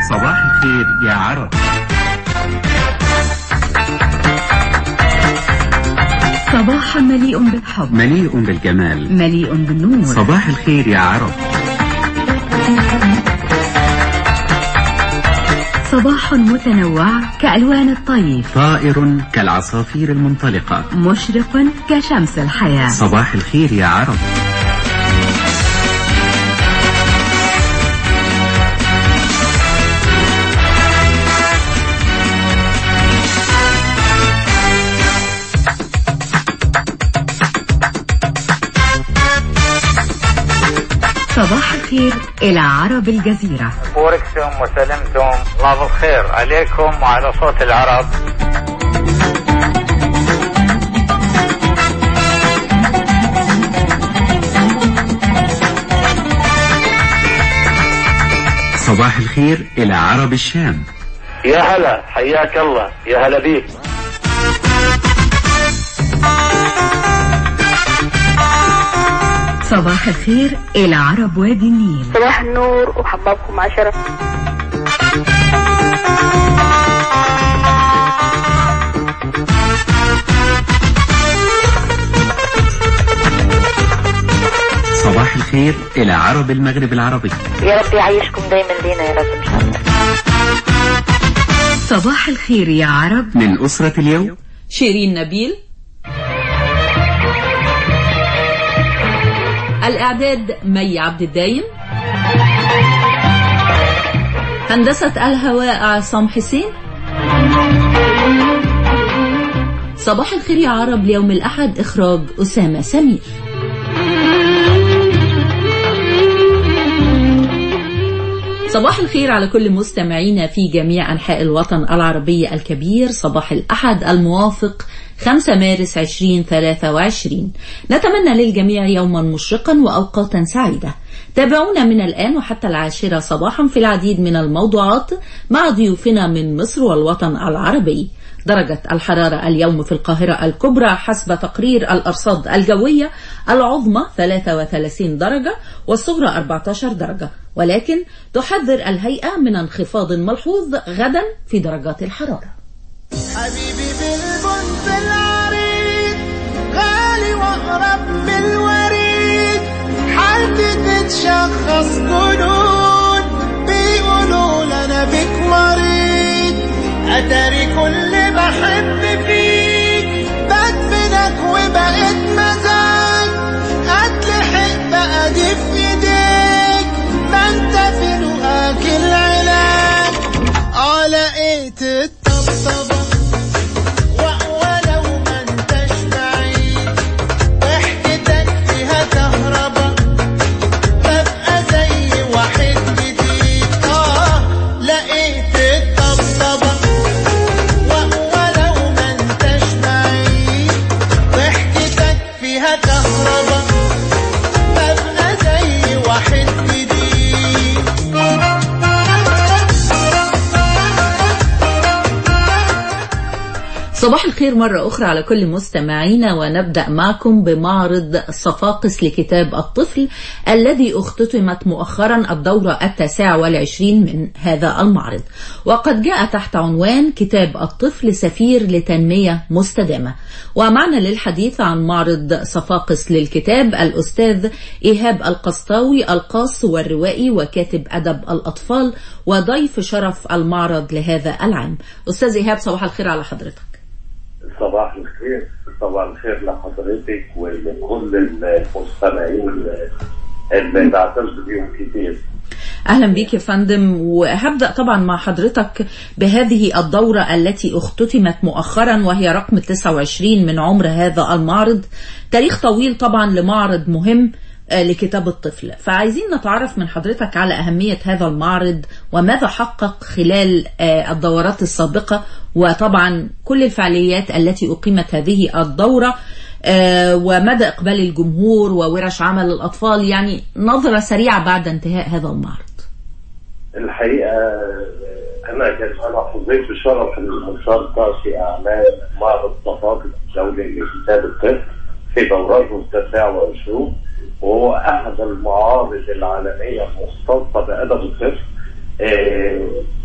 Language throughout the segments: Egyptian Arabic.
صباح الخير يا عرب صباحا مليء بالحب مليء بالجمال مليء بالنور صباح الخير يا عرب صباح متنوع كألوان الطيف طائر كالعصافير المنطلقة مشرق كشمس الحياة صباح الخير يا عرب صباح الخير إلى عرب الجزيرة بوركتم وسلمتم الله بالخير عليكم وعلى صوت العرب صباح الخير إلى عرب الشام يا هلا حياك الله يا هلا بيك صباح الخير إلى عرب وادي النيل صباح النور وحبابكم عشرة صباح الخير إلى عرب المغرب العربي يا رب يعيشكم دايما لينا يا رب ان شاء الله صباح الخير يا عرب من أسرة اليوم شيرين نبيل الإعداد مي عبد الدايم هندسة الهواء عصام حسين صباح الخير يا عرب ليوم الأحد إخراج أسامة سمير صباح الخير على كل مستمعينا في جميع أنحاء الوطن العربي الكبير صباح الأحد الموافق 5 مارس 2023 نتمنى للجميع يوما مشرقا وأوقاتا سعيدة تابعونا من الآن وحتى العاشرة صباحا في العديد من الموضوعات مع ضيوفنا من مصر والوطن العربي درجة الحرارة اليوم في القاهرة الكبرى حسب تقرير الأرصاد الجوية العظمى 33 درجة والصغرى 14 درجة ولكن تحذر الهيئة من انخفاض ملحوظ غدا في درجات الحرارة حبيبي بالبنت العريض غالي واقرب من الوريد حالتي تتشخص جنون بيقولوا لنا بك مريض اتاري كل بحب فيك بدفنك وبقيت مزاج اتلحق بقى دي في ايديك ما انت في لقاك العلاج اه لقيت الطبطبة ولو ما انتش بعيد ضحكتك فيها كهربا ببقى زي واحد جديد اه لقيت الطبطبة ولو ما انتش بعيد ضحكتك فيها كهربا ببقى زي واحد جديد صباح الخير مرة أخرى على كل مستمعينا ونبدأ معكم بمعرض صفاقس لكتاب الطفل الذي اختتمت مؤخرا الدورة التاسعة والعشرين من هذا المعرض وقد جاء تحت عنوان كتاب الطفل سفير لتنمية مستدامة ومعنا للحديث عن معرض صفاقس للكتاب الأستاذ إيهاب القسطاوي القاص والروائي وكاتب أدب الأطفال وضيف شرف المعرض لهذا العام أستاذ إيهاب صباح الخير على حضرتك صباح الخير صباح الخير لحضرتك ولكل المستمعين اللي بعتز بيهم كتير أهلا بيك يا فندم وهبدأ طبعا مع حضرتك بهذه الدورة التي اختتمت مؤخرا وهي رقم 29 من عمر هذا المعرض تاريخ طويل طبعا لمعرض مهم آه، لكتاب الطفل فعايزين نتعرف من حضرتك على أهمية هذا المعرض وماذا حقق خلال آه، الدورات السابقة وطبعا كل الفعاليات التي أقيمت هذه الدورة آه، ومدى إقبال الجمهور وورش عمل الأطفال يعني نظرة سريعة بعد انتهاء هذا المعرض الحقيقة أنا كان أنا حظيت بشرف المشاركة في أعمال معرض صفاقس الدولي لكتاب الطفل في دورته التاسعة والعشرون وهو أحد المعارض العالمية المختصة بأدب الطفل آه،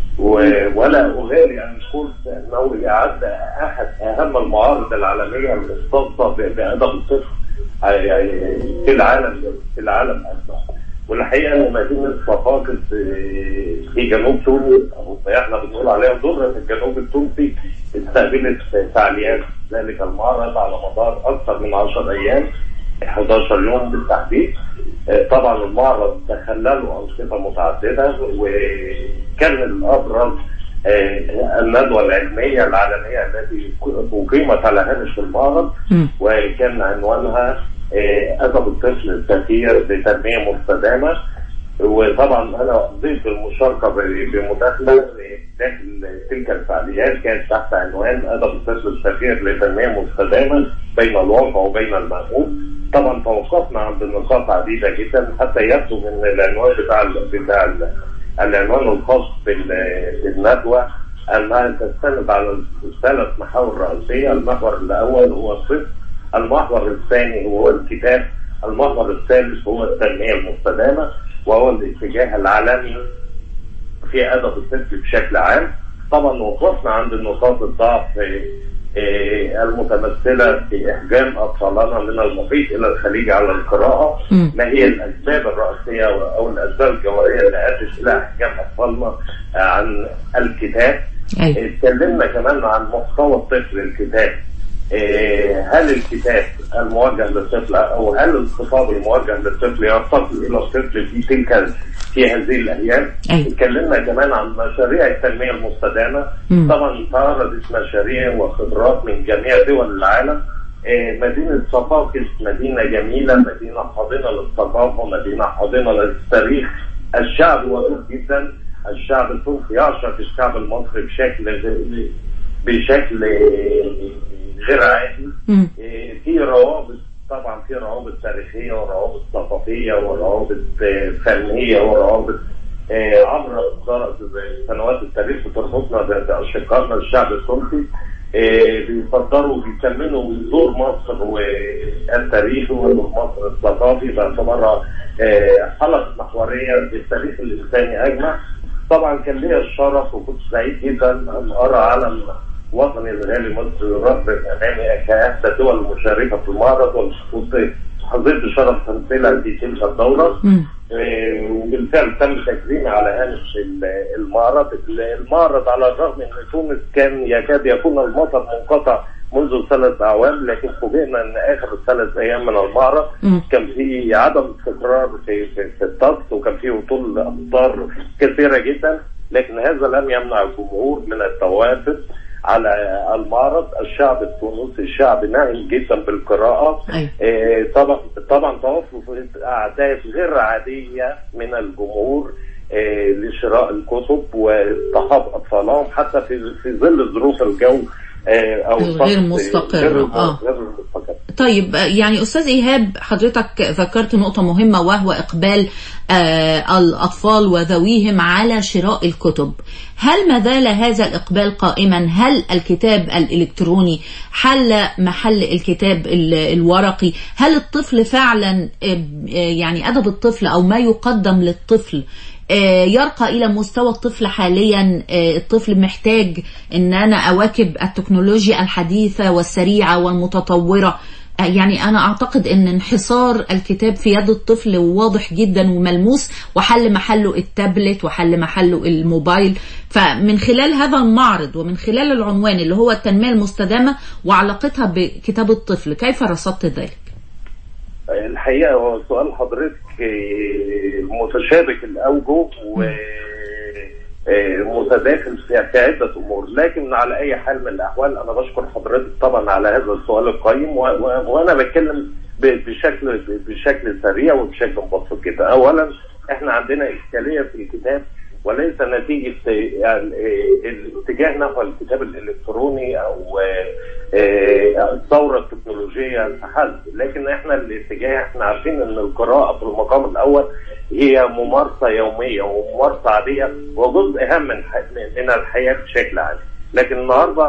ولا أغالي أن أقول أنه يعد أحد أهم المعارض العالمية المختصة ب- بأدب الطفل آه، يعني في العالم في العالم أجمع والحقيقة أن مدينة صفاقس آه، في جنوب تونس أو احنا بنقول عليها ضرة الجنوب التونسي استقبلت فعاليات ذلك المعرض على مدار أكثر من 10 أيام 11 يوم بالتحديد آه، طبعا المعرض تخلله أنشطة متعددة وكان الأبرز آه، الندوة العلمية العالمية التي أقيمت على هامش المعرض مم. وكان عنوانها آه، أدب الطفل السفير لتنمية مستدامة وطبعا أنا قضيت المشاركة ب- بمداخلة داخل تلك الفعاليات كانت تحت عنوان أدب الطفل السفير لتنمية مستدامة بين الواقع وبين المأمول طبعا توقفنا عند نقاط عديدة جدا حتى يبدو من العنوان بتاع ال- بتاع ال- العنوان الخاص بال- بالندوة أنها تستند على ثلاث محاور رئيسية المحور الأول هو الطفل المحور الثاني هو الكتاب المحور الثالث هو التنمية المستدامة وهو الاتجاه العالمي في أدب الطفل بشكل عام طبعا وقفنا عند نقاط الضعف آه، المتمثلة في إحجام أطفالنا من المحيط إلى الخليج على القراءة مم. ما هي الأسباب الرئيسية أو الأسباب الجوهرية اللي أدت إلى إحجام أطفالنا آه، عن الكتاب أيوة. اتكلمنا كمان عن محتوى الطفل الكتاب إيه، هل الكتاب الموجه للطفل او هل الخطاب الموجه للطفل يرتقي الى الطفل في تلك في هذه الايام؟ أيوة. اتكلمنا كمان عن مشاريع التنميه المستدامه مم. طبعا تعرضت مشاريع وخبرات من جميع دول العالم إيه، مدينة صفاقس مدينة جميلة مدينة حاضنة للثقافة مدينة حاضنة للتاريخ الشعب ودود جدا الشعب التونسي يعشق الشعب المصري بشكل غير- بشكل غير عادي مم. إيه، في روابط طبعا في روابط تاريخيه وروابط ثقافيه وروابط آه، فنيه وروابط آه، عبر مدار سنوات التاريخ بتربطنا ب- باشقائنا الشعب التركي آه، بيصدروا بيكملوا ويزور مصر والتاريخي ويزور مصر الثقافي باعتبارها آه، حلقه محوريه بالتاريخ الانساني اجمع طبعا كان ليا الشرف وكنت سعيد جدا ان ارى علم وطني الغالي مصر يربط امامي كاحدى الدول المشاركه في المعرض وكنت حظيت بشرف تمثيلها في تلك الدوره مم. آه، وبالفعل تم تكريمي على هامش ال- المعرض المعرض على الرغم ان تونس كان يكاد يكون المطر منقطع منذ ثلاث اعوام لكن فوجئنا ان اخر ثلاث ايام من المعرض مم. كان في عدم استقرار في في, في الطقس وكان في هطول امطار كثيره جدا لكن هذا لم يمنع الجمهور من التوافد على المعرض الشعب التونسي شعب ناعم جدا بالقراءة أيوة. آه، طبعا طبعا توفر أعداد غير عادية من الجمهور آه، لشراء الكتب واصطحاب أطفالهم حتى في في ظل ظروف الجو آه، أو الغير الطقس مستقرة، غير آه. غير مستقرة طيب آه، يعني أستاذ إيهاب حضرتك ذكرت نقطة مهمة وهو إقبال آه، الأطفال وذويهم على شراء الكتب هل ما زال هذا الإقبال قائما هل الكتاب الإلكتروني حل محل الكتاب ال- الورقي هل الطفل فعلا آه، آه، يعني أدب الطفل أو ما يقدم للطفل آه، يرقى إلى مستوى الطفل حاليا آه، الطفل محتاج أن أنا أواكب التكنولوجيا الحديثة والسريعة والمتطورة آه، يعني أنا أعتقد أن انحصار الكتاب في يد الطفل واضح جدا وملموس وحل محله التابلت وحل محله الموبايل فمن خلال هذا المعرض ومن خلال العنوان اللي هو التنمية المستدامة وعلاقتها بكتاب الطفل كيف رصدت ذلك؟ الحقيقة هو سؤال حضرتك آه، متشابك الأوجه و آه، متداخل في في عدة أمور لكن على أي حال من الأحوال أنا بشكر حضرتك طبعا على هذا السؤال القيم و- و- وأنا بتكلم ب- بشكل بشكل سريع وبشكل مبسط جدا أولا إحنا عندنا إشكالية في الكتاب وليس نتيجة يعني آه، الاتجاه نحو الكتاب الإلكتروني أو آه، آه، الثورة التكنولوجية فحسب لكن احنا الاتجاه احنا عارفين ان القراءة في المقام الأول هي ممارسة يومية وممارسة عادية وجزء هام من ح- من الحياة بشكل عام لكن النهاردة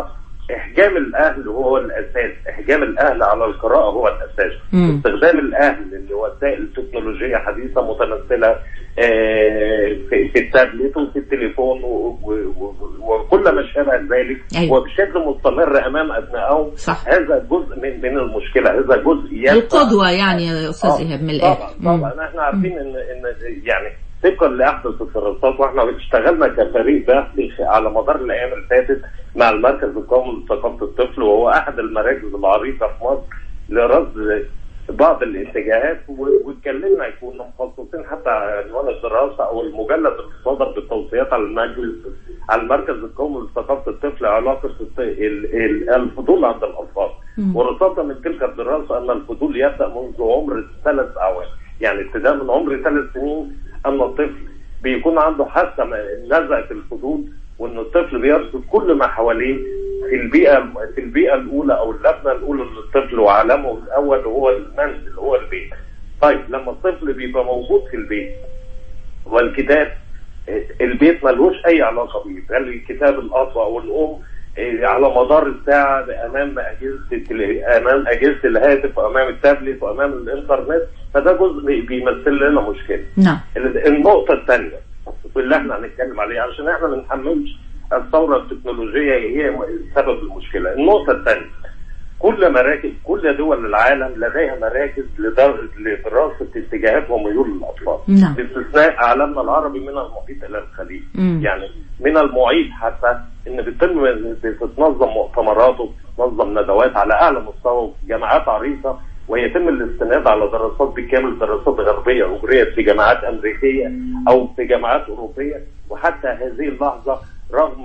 احجام الاهل هو الاساس احجام الاهل على القراءه هو الاساس مم. استخدام الاهل لوسائل تكنولوجيه حديثه متمثله آه، في في التابلت وفي التليفون و- و- و- وكل ما شابه ذلك أيوة. وبشكل مستمر امام ابنائهم صح. هذا جزء من من المشكله هذا جزء يدفع- القدوة يعني يا أستاذ آه، إيهاب من طبعا الآخر مم. طبعا احنا عارفين ان ان يعني طبقا لاحدث الدراسات واحنا اشتغلنا كفريق بحثي على مدار الايام اللي فاتت مع المركز القومي لثقافه الطفل وهو احد المراكز العريقه في مصر لرصد بعض الاتجاهات و- واتكلمنا كنا مخصصين حتى عنوان الدراسه او المجلد اللي صدر بالتوصيات على المجلس على المركز القومي لثقافه الطفل علاقه الط- ال- ال- الفضول عند الاطفال مم. ورصدنا من تلك الدراسه ان الفضول يبدا منذ عمر ثلاث اعوام يعني ابتداء من عمر ثلاث سنين ان الطفل بيكون عنده حاسه م- نزعه الفضول وان الطفل بيرصد كل ما حواليه في البيئه في البيئه الاولى او اللبنه الاولى للطفل وعالمه الاول هو المنزل هو البيت. طيب لما الطفل بيبقى موجود في البيت والكتاب البيت ملوش اي علاقه بيه بل الكتاب الاب او الام إيه، على مدار الساعه امام اجهزه التل- امام اجهزه الهاتف وامام التابلت وامام الانترنت فده جزء بي- بيمثل لنا مشكله. نعم ال- النقطة الثانية واللي احنا هنتكلم عليها عشان احنا ما نحملش الثورة التكنولوجية هي م- سبب المشكلة. النقطة الثانية كل مراكز كل دول العالم لديها مراكز لدر- لدراسة اتجاهات وميول الأطفال. نعم. باستثناء عالمنا العربي من المحيط إلى الخليج. مم. يعني من المعيب حتى ان بيتم بتتنظم مؤتمرات وبتتنظم ندوات على اعلى مستوى في جامعات عريقه ويتم الاستناد على دراسات بالكامل دراسات غربيه اجريت في جامعات امريكيه او في جامعات اوروبيه وحتى هذه اللحظه رغم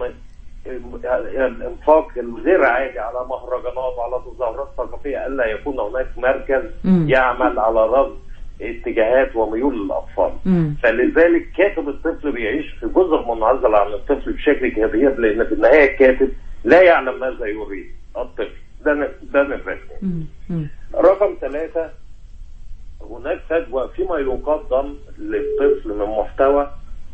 الانفاق الغير عادي على مهرجانات وعلى تظاهرات ثقافيه الا يكون هناك مركز مم. يعمل على رصد اتجاهات وميول الاطفال. مم. فلذلك كاتب الطفل بيعيش في جزر منعزل عن الطفل بشكل كبير لان في النهايه الكاتب لا يعلم ماذا يريد الطفل ده ن- ده نفسه مم. مم. رقم ثلاثة هناك فجوة فيما يقدم للطفل من محتوى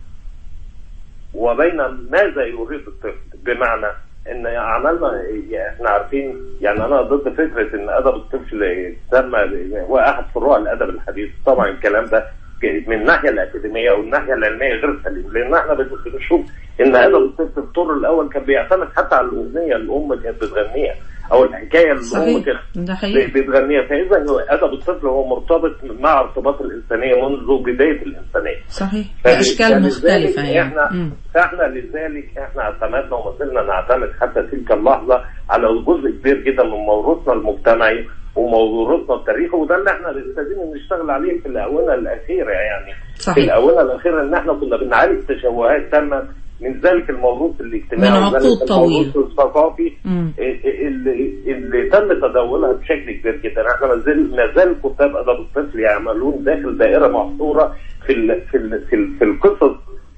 وبين ماذا يريد الطفل بمعنى ان عملنا احنا عارفين يعني انا ضد فكره ان ادب الطفل يسمى هو احد فروع الادب الحديث طبعا الكلام ده من الناحيه الاكاديميه او الناحيه العلميه غير سليم لان احنا بنشوف ان ادب الطفل الطور الاول كان بيعتمد حتى على الاغنيه اللي الام كانت بتغنيها او الحكايه اللي الام صحيح كانت ده حقيقي بتغنيها فاذا هو ادب الطفل هو مرتبط مع ارتباط الانسانيه منذ بدايه الانسانيه صحيح فل- بأشكال فلذلك مختلفة يعني احنا مم. فاحنا لذلك احنا اعتمدنا وما زلنا نعتمد حتى تلك اللحظه على جزء كبير جدا من موروثنا المجتمعي وموروثنا التاريخي وده اللي احنا ابتدينا نشتغل عليه في الاونه الاخيره يعني في صحيح الاونه الاخيره ان احنا كنا بنعالج تشوهات تامه من ذلك الموروث الاجتماعي من وذلك عقود طويلة. الموروث الثقافي مم. اللي, اللي تم تداولها بشكل كبير جدا احنا ما زال ما زال كتاب ادب الطفل يعملون داخل دائره محصوره في ال في ال في, ال في القصص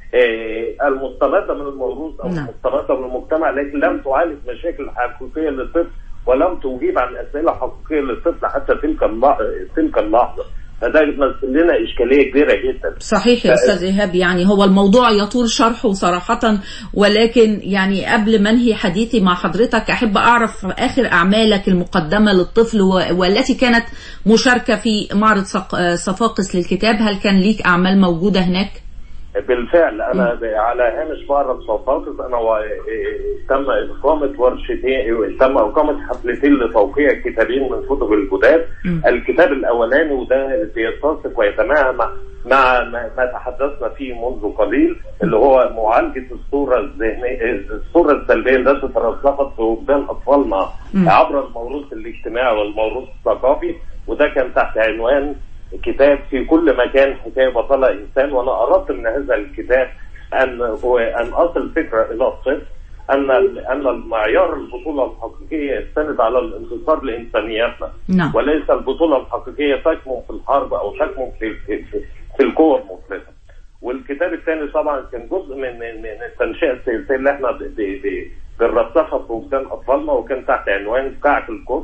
آه، المستمده من الموروث او نعم. المستمده من المجتمع لكن لم تعالج مشاكل حقيقيه للطفل ولم تجيب عن اسئله حقيقيه للطفل حتى تلك اللحظه تلك اللحظه فده يمثل لنا اشكاليه كبيره جدا صحيح يا ف- استاذ ايهاب يعني هو الموضوع يطول شرحه صراحه ولكن يعني قبل ما انهي حديثي مع حضرتك احب اعرف اخر اعمالك المقدمه للطفل و- والتي كانت مشاركه في معرض صق- آه، صفاقس للكتاب هل كان ليك اعمال موجوده هناك؟ بالفعل انا ب- على هامش معرض صفاقس انا و... إيه، تم اقامه ورشتين تم اقامه حفلتين لتوقيع كتابين من كتب الجداد مم. الكتاب الاولاني وده بيتسق ويتماهى مع مع ما ما تحدثنا فيه منذ قليل اللي هو معالجه الصوره الذهنيه الصوره السلبيه التي ترسخت في وجدان اطفالنا مم. عبر الموروث الاجتماعي والموروث الثقافي وده كان تحت عنوان كتاب في كل مكان حكايه بطلها انسان وانا اردت من هذا الكتاب ان هو ان اصل فكره الى الطفل ان ان المعيار البطوله الحقيقيه يستند على الانتصار لانسانيتنا نعم وليس البطوله الحقيقيه تكمن في الحرب او تكمن في في, في, في القوه المفرطه. والكتاب الثاني طبعا كان جزء من من من التنشئه السياسيه اللي احنا ب- ب- ب- بنرسخها في وجدان اطفالنا وكان تحت عنوان كعك الكفر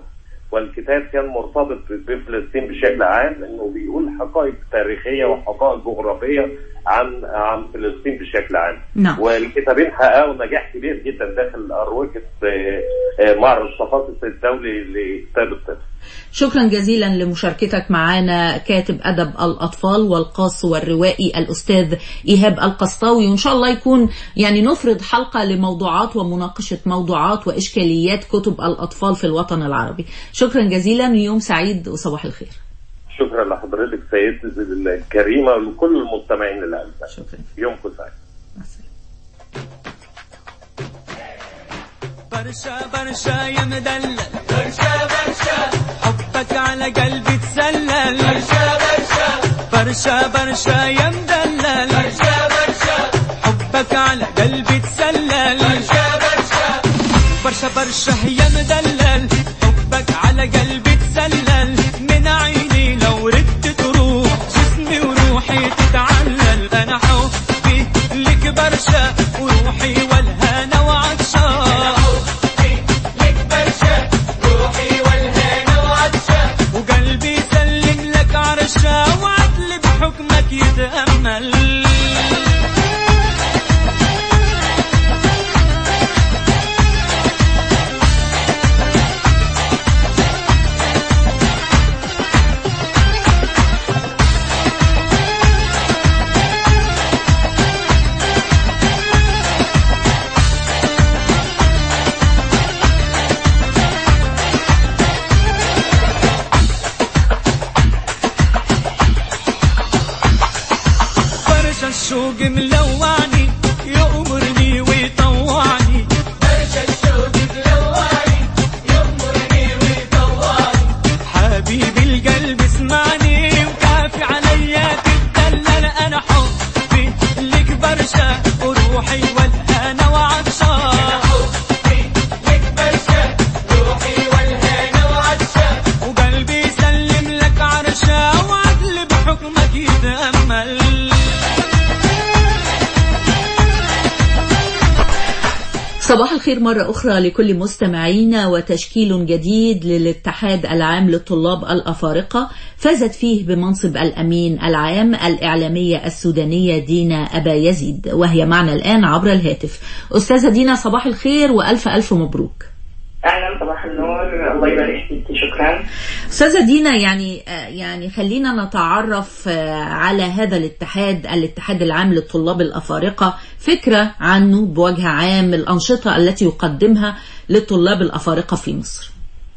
والكتاب كان مرتبط بفلسطين بشكل عام انه بيقول حقائق تاريخيه وحقائق جغرافيه عن عن فلسطين بشكل عام نعم. والكتابين حققوا نجاح كبير جدا داخل اروقه آه، آه، معرض الثقافه الدولي لكتاب الطفل شكرا جزيلا لمشاركتك معنا كاتب أدب الأطفال والقاص والروائي الأستاذ إيهاب القسطاوي وإن شاء الله يكون يعني نفرض حلقة لموضوعات ومناقشة موضوعات وإشكاليات كتب الأطفال في الوطن العربي شكرا جزيلا يوم سعيد وصباح الخير شكرا لحضرتك سيدتي الكريمه ولكل المستمعين الاعزاء شكرا يومكم سعيد مع السلامة. برشا برشا يا مدلل برشا برشا حبك على قلبي تسلل برشا برشا برشا برشا يا مدلل برشا برشا حبك على قلبي تسلل برشا برشا برشا برشا يا مدلل حبك على قلبي تسلل من عيني لو ردت تروح جسمي وروحي تتعلل انا حبي لك برشا وروحي والهنا وعطشان وقلبي يسلم لك عرشة وعدل بحكمك يتأمل فرش الشوق ملوعني يأمرني ويطوعني فرش الشوق ملوعني يأمرني ويطوعني حبيبي القلب اسمعني وكافي عليا تتدلل انا حبي لك برشا وروحي والهنا وعطشان وقلبي يسلم لك عرشة وعدل بحكمك يتأمل صباح الخير مرة أخرى لكل مستمعينا وتشكيل جديد للاتحاد العام للطلاب الأفارقة فازت فيه بمنصب الأمين العام الإعلامية السودانية دينا أبا يزيد وهي معنا الآن عبر الهاتف أستاذة دينا صباح الخير وألف ألف مبروك اهلا صباح النور الله يبارك فيك شكرا أستاذة دينا يعني آه، يعني خلينا نتعرف آه، على هذا الاتحاد الاتحاد العام للطلاب الأفارقة فكرة عنه بوجه عام الأنشطة التي يقدمها للطلاب الأفارقة في مصر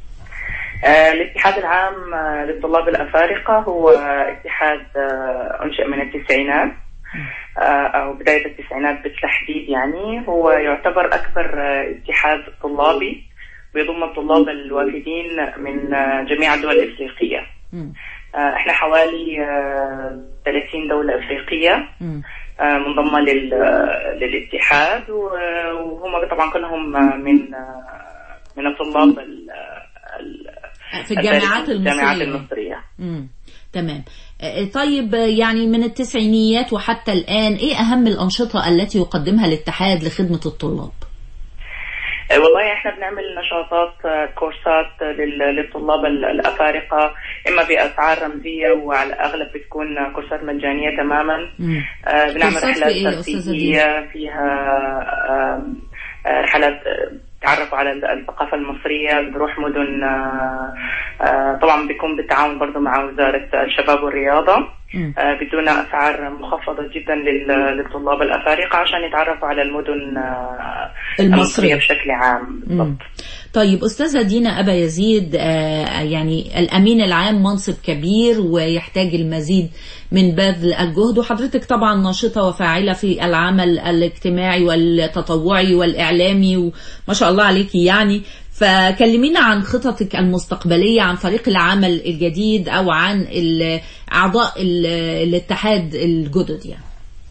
آه، الاتحاد العام آه، للطلاب الافارقه هو اتحاد آه، انشئ من التسعينات آه، او بدايه التسعينات بالتحديد يعني هو يعتبر اكبر آه، اتحاد طلابي بيضم الطلاب الوافدين من آه، جميع الدول الافريقيه مم. آه، احنا حوالي آه، 30 دوله افريقيه مم. آه، منضمه لل- آه، للاتحاد و- وهم طبعا كلهم آه، من آه، من الطلاب ال- ال- في الجامعات الجامعات المصرية المصريه مم. تمام آه، طيب آه، يعني من التسعينيات وحتى الآن إيه أهم الأنشطة التي يقدمها الاتحاد لخدمة الطلاب؟ آه، والله احنا بنعمل نشاطات آه، كورسات آه، لل- للطلاب ال- الافارقه اما باسعار رمزيه وعلى الاغلب بتكون آه، كورسات مجانيه تماما مم. آه، بنعمل كورسات في رحلات إيه يا أستاذة ترفيهيه فيها آم، آه، رحلات آه، تعرفوا على ال- الثقافة المصرية بنروح مدن آه، آه، طبعا بيكون بالتعاون برضو مع وزارة الشباب والرياضة مم. آه، بدون أسعار مخفضة جدا لل- للطلاب الأفارقة عشان يتعرفوا على المدن آه، المصرية. بشكل عام مم. بالضبط طيب أستاذة دينا أبا يزيد آه، يعني الأمين العام منصب كبير ويحتاج المزيد من بذل الجهد وحضرتك طبعا ناشطة وفاعلة في العمل الاجتماعي والتطوعي والإعلامي وما شاء الله عليكي يعني فكلمينا عن خططك المستقبلية عن فريق العمل الجديد أو عن ال- أعضاء ال- الاتحاد الجدد يعني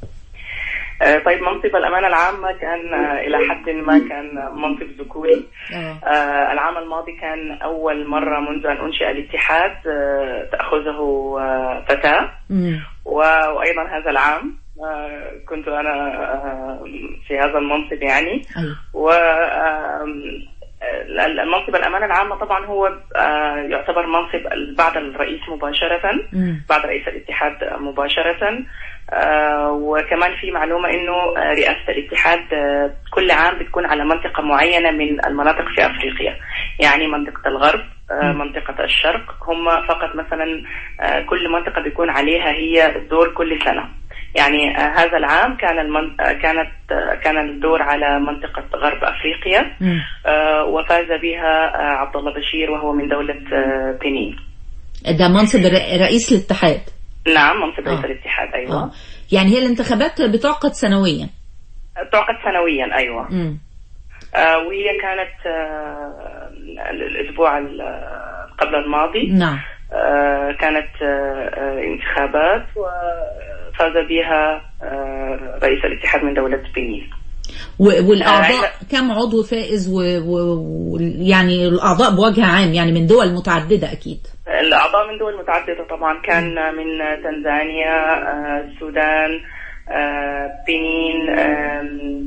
آه، طيب منصب الأمانة العامة كان آه، إلى حد ما كان منصب ذكوري آه. آه، العام الماضي كان أول مرة منذ أن أنشئ الاتحاد آه، تأخذه آه، فتاة مم. و- وأيضا هذا العام آه، كنت أنا آه، في هذا المنصب يعني أيوة. و آم، آه، ال- المنصب الأمانة العامة طبعا هو آه، يعتبر منصب ال- بعد الرئيس مباشرة مم. بعد رئيس الاتحاد مباشرة آه، وكمان في معلومة انه آه، رئاسة الاتحاد آه، كل عام بتكون على منطقة معينة من المناطق في افريقيا يعني منطقة الغرب آه، منطقة الشرق هم فقط مثلا آه، كل منطقة بيكون عليها هي الدور كل سنة يعني آه، هذا العام كان المن... آه، كانت آه، كان الدور على منطقة غرب افريقيا مم. آه، وفاز بها آه، عبد الله بشير وهو من دولة آه، بنين ده منصب الر- رئيس الاتحاد نعم منصب رئيس آه. الاتحاد ايوه اه يعني هي الانتخابات بتعقد سنويا تعقد سنويا ايوه مم. آه وهي كانت آه الاسبوع ال- قبل الماضي نعم آه كانت آه آه انتخابات وفاز بها آه رئيس الاتحاد من دولة بنين و- والاعضاء آه، كم عضو فائز ويعني و... و... يعني الاعضاء بوجه عام يعني من دول متعدده اكيد الأعضاء من دول متعددة طبعا كان من تنزانيا آه، السودان آه، بنين آم،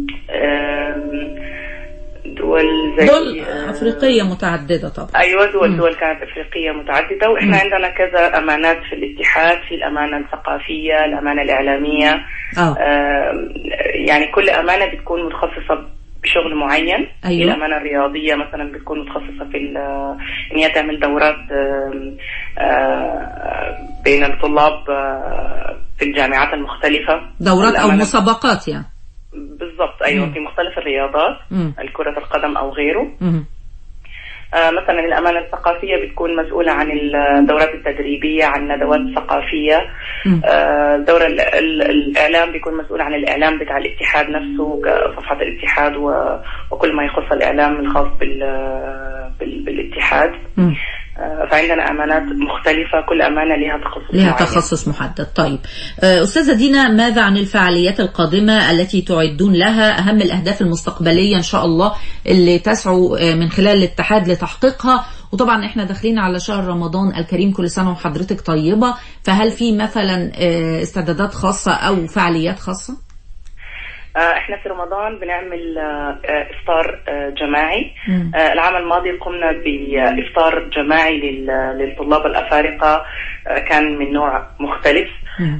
آم، دول زي دول آه، افريقيه متعدده طبعا ايوه دول مم. دول كانت افريقيه متعدده واحنا عندنا كذا امانات في الاتحاد في الامانه الثقافيه الامانه الاعلاميه اه آم، يعني كل امانه بتكون متخصصه بشغل معين أيوة. في الامانه الرياضيه مثلا بتكون متخصصه في ال- ان هي تعمل دورات آم، آه، بين الطلاب آه، في الجامعات المختلفه دورات او الأمانة- مسابقات يعني بالضبط ايوه مم. في مختلف الرياضات مم. كره القدم او غيره مم. آه، مثلا الأمانة الثقافية بتكون مسؤولة عن الدورات التدريبية عن ندوات ثقافية مم. آه، الدورة ال- ال- الإعلام بيكون مسؤول عن الإعلام بتاع الاتحاد نفسه صفحة الاتحاد و- وكل ما يخص الإعلام الخاص بال بال- بالاتحاد مم. آه، فعندنا أمانات مختلفة كل أمانة لها تخصص لها معين. تخصص محدد طيب آه، أستاذة دينا ماذا عن الفعاليات القادمة التي تعدون لها أهم الأهداف المستقبلية إن شاء الله اللي تسعوا آه، من خلال الاتحاد لتحقيقها وطبعا احنا داخلين على شهر رمضان الكريم كل سنة وحضرتك طيبة فهل في مثلا آه، استعدادات خاصة أو فعاليات خاصة؟ آه، احنا في رمضان بنعمل آه، آه، افطار آه، جماعي مم. آه، العام الماضي قمنا بافطار جماعي لل- للطلاب الافارقه آه، كان من نوع مختلف مم.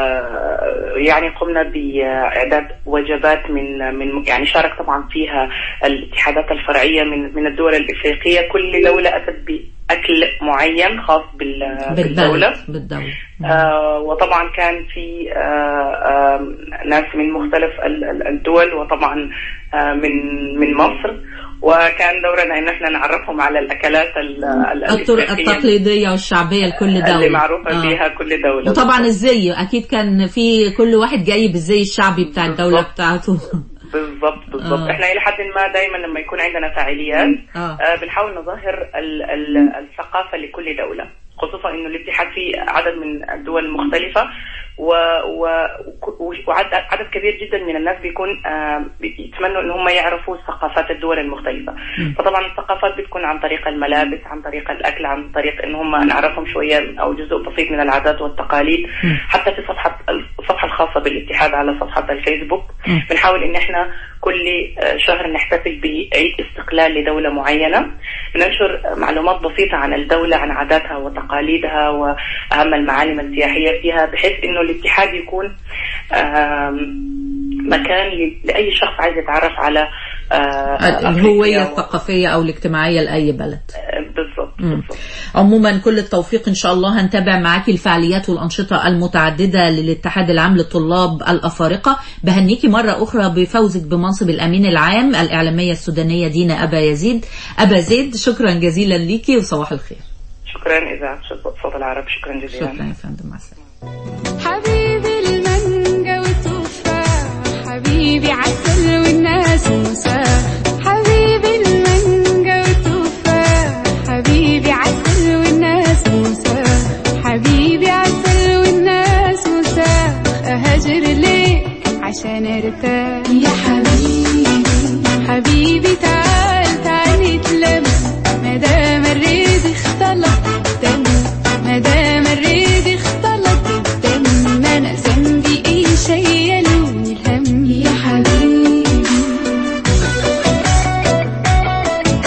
آه، يعني قمنا باعداد وجبات من من يعني شارك طبعا فيها الاتحادات الفرعيه من من الدول الافريقيه كل دوله اتت باكل معين خاص بال- بالدوله بالبلد بالدولة آه وطبعا كان في آه آه ناس من مختلف ال- ال- الدول وطبعا آه من من مصر وكان دورنا ان احنا نعرفهم على الاكلات ال- ال- الطرق الإفريقية التقليدية والشعبية لكل دولة اللي معروفه آه. بها كل دوله وطبعا الزي اكيد كان في كل واحد جاي بالزي الشعبي بتاع الدولة بالظبط. بتاعته بالضبط بالضبط آه. احنا الى حد ما دايما لما يكون عندنا فعاليات آه. آه بنحاول نظهر ال ال الثقافه لكل دوله خصوصا انه الاتحاد فيه عدد من الدول المختلفه و و وعدد عدد كبير جدا من الناس بيكون آه يتمنوا ان هم يعرفوا ثقافات الدول المختلفه مم. فطبعا الثقافات بتكون عن طريق الملابس عن طريق الاكل عن طريق ان هم نعرفهم شويه او جزء بسيط من العادات والتقاليد مم. حتى في صفحه الصفحه الخاصه بالاتحاد على صفحه الفيسبوك مم. بنحاول ان احنا كل آه، شهر نحتفل بعيد استقلال لدوله معينه بننشر معلومات بسيطه عن الدوله عن عاداتها وتقاليدها واهم المعالم السياحيه فيها بحيث انه الاتحاد يكون آم، مكان ل- لاي شخص عايز يتعرف على آه، الهوية أفريقيا و- الثقافية أو الاجتماعية لأي بلد آه، بالضبط مم. بالضبط عموما كل التوفيق إن شاء الله هنتابع معاكي الفعاليات والأنشطة المتعددة للاتحاد العام للطلاب الأفارقة بهنيكي مرة أخرى بفوزك بمنصب الأمين العام الإعلامية السودانية دينا أبا يزيد أبا زيد شكرا جزيلا ليكي وصباح الخير شكرا اذاعه صوت العرب شكرا جزيلا شكرا يا فندم مع السلامة حبيبي المانجا والتفاح حبيبي عسل والناس مساح حبيبي المانجا والتفاح حبيبي عسل والناس مساح حبيبي عسل والناس مساح أهاجر ليك عشان ارتاح يا حبيبي حبيبي تعال تعال نتلم مدام الريد اختلط دم مدام الريد اختلط الدم انا ذنبي ايه شيلوني الهم يا حبيبي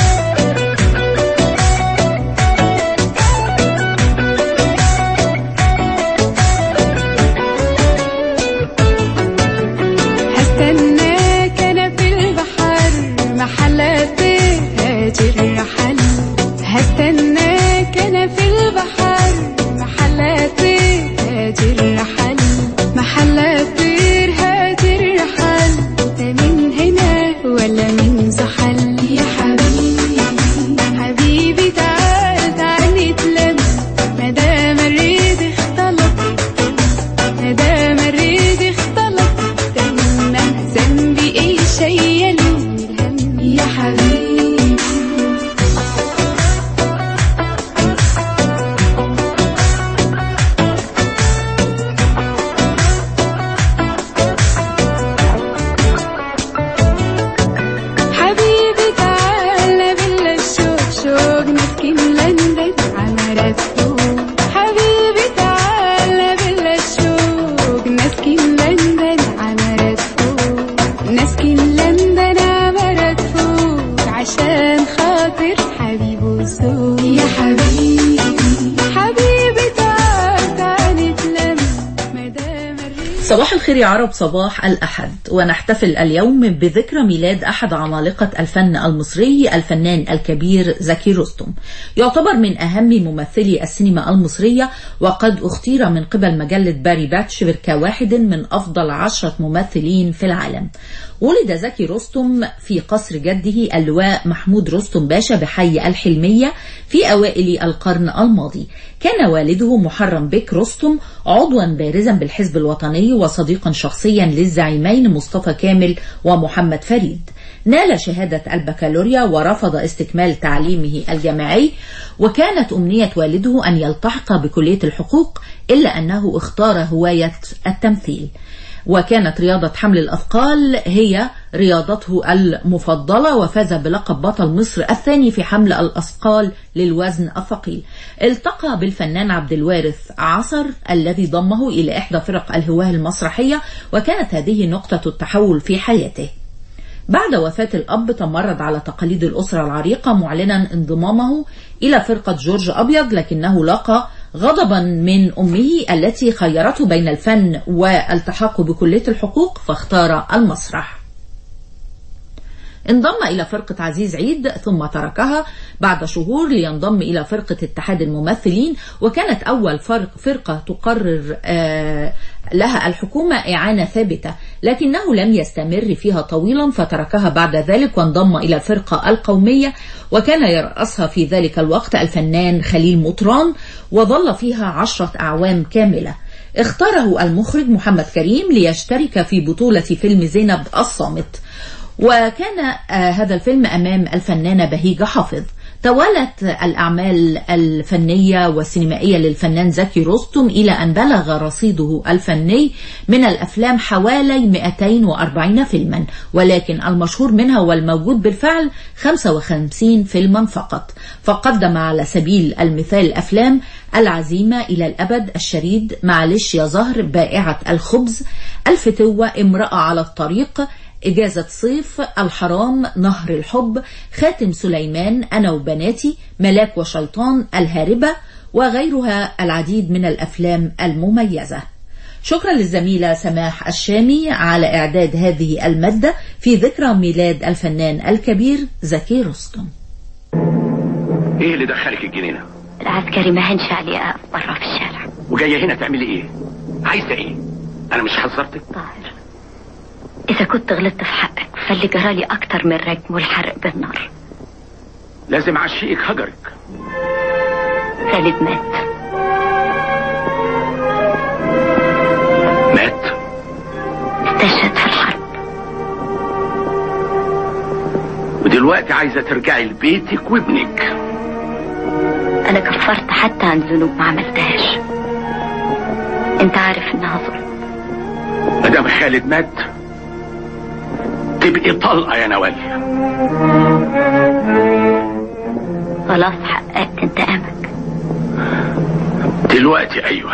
صباح الخير يا عرب صباح الأحد ونحتفل اليوم بذكرى ميلاد أحد عمالقة الفن المصري الفنان الكبير زكي رستم يعتبر من أهم ممثلي السينما المصرية وقد اختير من قبل مجلة باري باتشبر كواحد من أفضل عشرة ممثلين في العالم ولد زكي رستم في قصر جده اللواء محمود رستم باشا بحي الحلمية في أوائل القرن الماضي كان والده محرم بك رستم عضوا بارزا بالحزب الوطني وصديقا شخصيا للزعيمين مصطفى كامل ومحمد فريد نال شهادة البكالوريا ورفض استكمال تعليمه الجامعي وكانت أمنية والده أن يلتحق بكلية الحقوق إلا أنه اختار هواية التمثيل وكانت رياضة حمل الأثقال هي رياضته المفضلة وفاز بلقب بطل مصر الثاني في حمل الأثقال للوزن الثقيل التقى بالفنان عبد الوارث عصر الذي ضمه إلى إحدى فرق الهواه المسرحية وكانت هذه نقطة التحول في حياته بعد وفاة الأب تمرد على تقاليد الأسرة العريقة معلنا انضمامه إلى فرقة جورج أبيض لكنه لقى غضبا من أمه التي خيرته بين الفن والتحاق بكلية الحقوق فاختار المسرح انضم إلى فرقة عزيز عيد ثم تركها بعد شهور لينضم إلى فرقة اتحاد الممثلين وكانت أول فرق فرقة تقرر آه لها الحكومة إعانة ثابتة لكنه لم يستمر فيها طويلا فتركها بعد ذلك وانضم إلى الفرقة القومية وكان يرأسها في ذلك الوقت الفنان خليل مطران وظل فيها عشرة أعوام كاملة اختاره المخرج محمد كريم ليشترك في بطولة فيلم زينب الصامت وكان آه هذا الفيلم أمام الفنانة بهيجة حافظ توالت الأعمال الفنية والسينمائية للفنان زكي رستم إلى أن بلغ رصيده الفني من الأفلام حوالي 240 فيلما ولكن المشهور منها والموجود بالفعل 55 فيلما فقط فقدم على سبيل المثال أفلام العزيمة إلى الأبد الشريد معلش يا زهر بائعة الخبز الفتوة امرأة على الطريق إجازة صيف الحرام نهر الحب خاتم سليمان أنا وبناتي ملاك وشيطان الهاربة وغيرها العديد من الأفلام المميزة شكرا للزميلة سماح الشامي على إعداد هذه المادة في ذكرى ميلاد الفنان الكبير زكي رستم ايه اللي دخلك الجنينة العسكري ما هنش علي أقف برا في الشارع وجاية هنا تعملي ايه عايزة ايه انا مش حذرتك طاهر إذا كنت غلطت في حقك فاللي جرالي أكتر من الرجم والحرق بالنار لازم اعشيك هجرك خالد مات مات استشهد في الحرب ودلوقتي عايزة ترجعي لبيتك وابنك أنا كفرت حتى عن ذنوب ما عملتهاش أنت عارف إنها ظلم مدام خالد مات تبقي طلقة يا نوال خلاص حققت انتقامك دلوقتي ايوه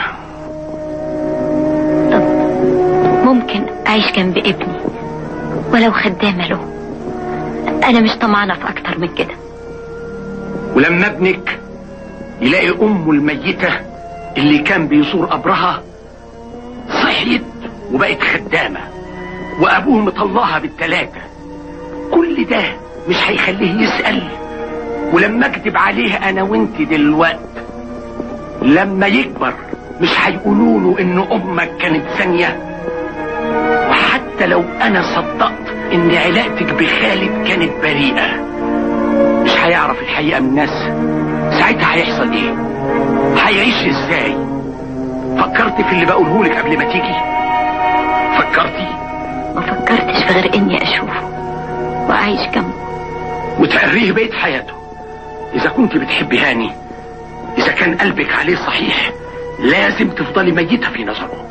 طب ممكن أعيش جنب ابني ولو خدامة له أنا مش طمعانة في أكتر من كده ولما ابنك يلاقي امه الميتة اللي كان بيزور قبرها صحيت وبقت خدامة وابوه مطلعها بالتلاتة كل ده مش هيخليه يسأل ولما اكذب عليه انا وانت دلوقت لما يكبر مش هيقولوا له ان امك كانت ثانية وحتى لو انا صدقت ان علاقتك بخالد كانت بريئة مش هيعرف الحقيقة من الناس ساعتها هيحصل ايه هيعيش ازاي فكرت في اللي بقوله لك قبل ما تيجي فكرتي ما فكرتش في غير إني أشوفه وأعيش جنبه وتقريه بقية حياته إذا كنت بتحبي هاني إذا كان قلبك عليه صحيح لازم تفضلي ميتة في نظره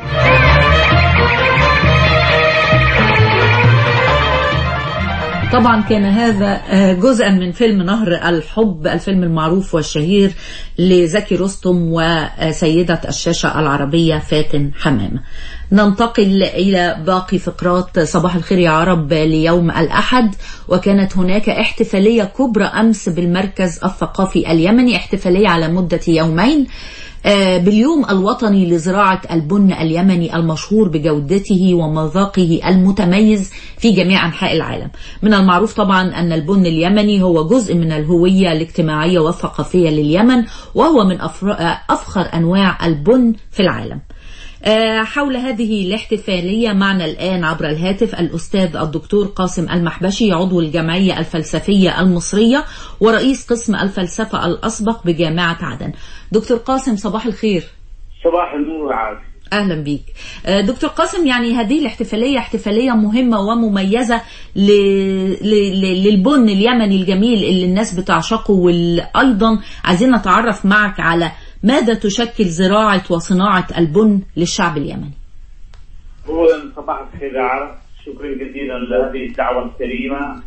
طبعا كان هذا جزءا من فيلم نهر الحب الفيلم المعروف والشهير لزكي رستم وسيدة الشاشة العربية فاتن حمامة ننتقل إلى باقي فقرات صباح الخير يا عرب ليوم الأحد وكانت هناك احتفالية كبرى أمس بالمركز الثقافي اليمني احتفالية على مدة يومين آه، باليوم الوطني لزراعة البن اليمني المشهور بجودته ومذاقه المتميز في جميع أنحاء العالم من المعروف طبعا أن البن اليمني هو جزء من الهوية الاجتماعية والثقافية لليمن وهو من أفر- آه، أفخر أنواع البن في العالم آه، حول هذه الاحتفالية معنا الآن عبر الهاتف الأستاذ الدكتور قاسم المحبشي عضو الجمعية الفلسفية المصرية ورئيس قسم الفلسفة الأسبق بجامعة عدن دكتور قاسم صباح الخير صباح النور عاد أهلا بيك آه، دكتور قاسم يعني هذه الاحتفالية احتفالية مهمة ومميزة ل... ل... ل... للبن اليمني الجميل اللي الناس بتعشقه وأيضا عايزين نتعرف معك على ماذا تشكل زراعة وصناعة البن للشعب اليمني اولا صباح الخير يا عرب شكرا جزيلا لهذه الدعوه الكريمه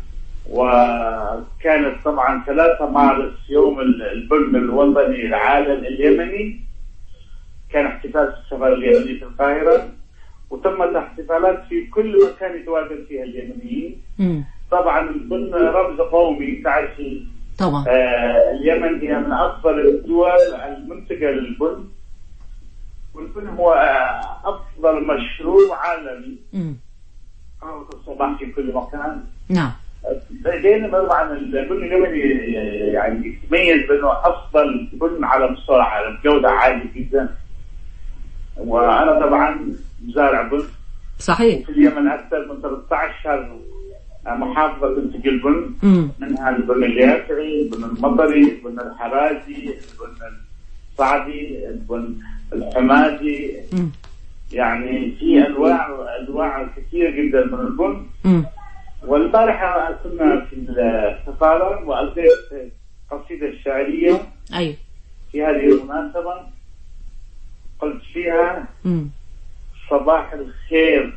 وكانت طبعا 3 مارس يوم البن الوطني العالم اليمني كان احتفال في السفاره اليمنيه في القاهره وتمت احتفالات في كل مكان يتواجد فيها اليمنيين مم. طبعا البن رمز قومي تعرف طبعا آه، اليمن هي من افضل الدول المنتجه للبن والبن هو آه، افضل مشروب عالمي مم. قهوه الصباح في كل مكان نعم بينما طبعا البن اليمني يعني يتميز بانه افضل بن على مستوى العالم جوده عاليه جدا وانا طبعا زارع بن صحيح في اليمن اكثر من 13 محافظه تنتج البن مم. منها البن اليافعي، البن المطري، البن الحرازي، البن الصعدي، البن الحمادي، مم. يعني في انواع انواع كثيره جدا من البن مم. والبارحه كنا في السفاره والقيت قصيده شعريه أيوه في هذه المناسبه قلت فيها مم. صباح الخير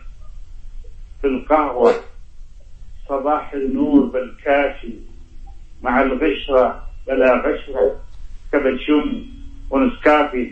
بالقهوة صباح النور بالكافي مع الغشرة بلا غشرة كابتشون ونسكافي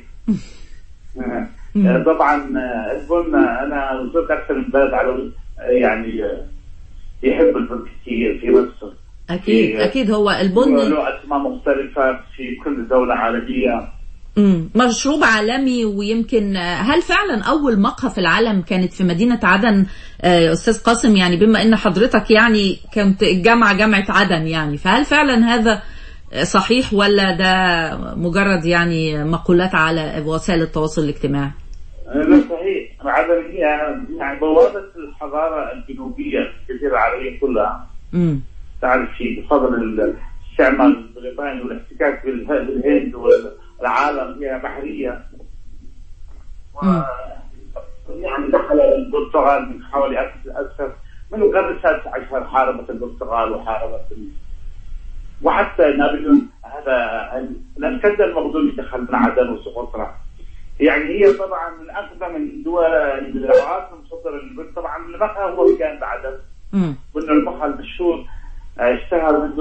آه، طبعا آه، البن انا زرت اكثر من بلد على يعني آه، يحب البن كثير في مصر أكيد في- أكيد هو البن له اسماء مختلفة في كل دولة عربية مم. مشروب عالمي ويمكن آه، هل فعلا أول مقهى في العالم كانت في مدينة عدن آه، يا أستاذ قاسم يعني بما أن حضرتك يعني كنت الجامعة جامعة عدن يعني فهل فعلا هذا آه، صحيح ولا ده مجرد يعني مقولات على وسائل التواصل الاجتماعي؟ لا صحيح عدن هي يعني بوابة الحضارة الجنوبية في الجزيرة العربية كلها مم. تعرف شيء بفضل الاستعمار البريطاني والاحتكاك بالها- بالهند والعالم هي بحرية و يعني دخل البرتغال من حوالي أكثر أكثر من القرن السادس عشر حاربت البرتغال وحاربت ال... وحتى نابليون هذا الاسكندر المقدوني دخل من عدن وسقطرى يعني هي طبعا من اقدم الدول العواصم صدر البن طبعا المقهى هو كان بعدن مم. قلنا المقهى المشهور آه، اشتهر منذ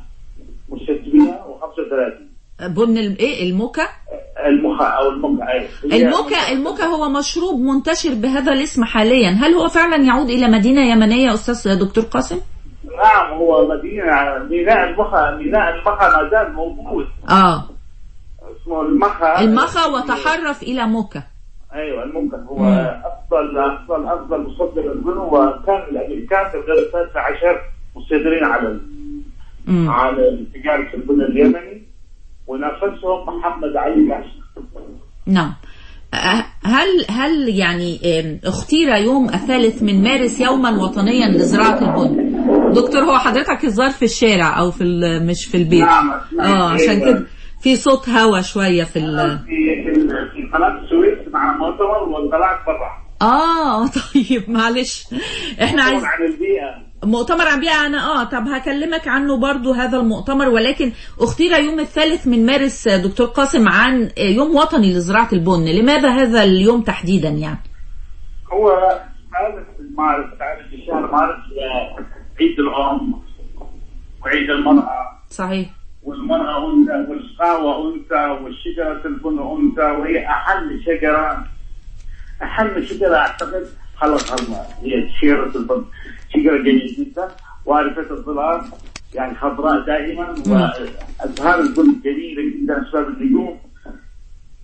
1635 بن ال- ايه الموكا المخا او المقهى هي- الموكا الموكا هو مشروب منتشر بهذا الاسم حاليا هل هو فعلا يعود الى مدينه يمنيه استاذ دكتور قاسم نعم هو مدينه ميناء المخا ميناء المخا ما زال موجود اه اسمه المخا المخا وتحرف الى موكا ايوه الممكن هو مم. افضل افضل افضل مصدر البن وكان الامريكان في القرن الثالث عشر مسيطرين على ال- مم. على تجاره البن اليمني ونافسهم محمد علي باشا نعم أه، هل هل يعني أم، اختير يوم الثالث من مارس يوما وطنيا لزراعه البن دكتور هو حضرتك الظاهر في الشارع او في ال- مش في البيت نعم. اه عشان أيوة. كده في صوت هوا شويه في ال في في في قناه السويس مع مؤتمر وطلعت برا اه طيب معلش احنا عايز عن البيئه مؤتمر عن بيئة أنا آه طب هكلمك عنه برضو هذا المؤتمر ولكن اختير يوم الثالث من مارس آه، دكتور قاسم عن آه، يوم وطني لزراعة البن لماذا هذا اليوم تحديدا يعني هو تعرف مارس تعرف في شهر مارس آه، عيد الام وعيد المراه صحيح والمرأة أنثى والقهوة أنثى والشجرة البن أنثى وهي أحل شجرة أحل شجرة أعتقد خلقها الله هي شجرة البن شجرة جميلة جدا وارفة الظلال يعني خضراء دائما وأزهار البن جميلة جدا أشباب النجوم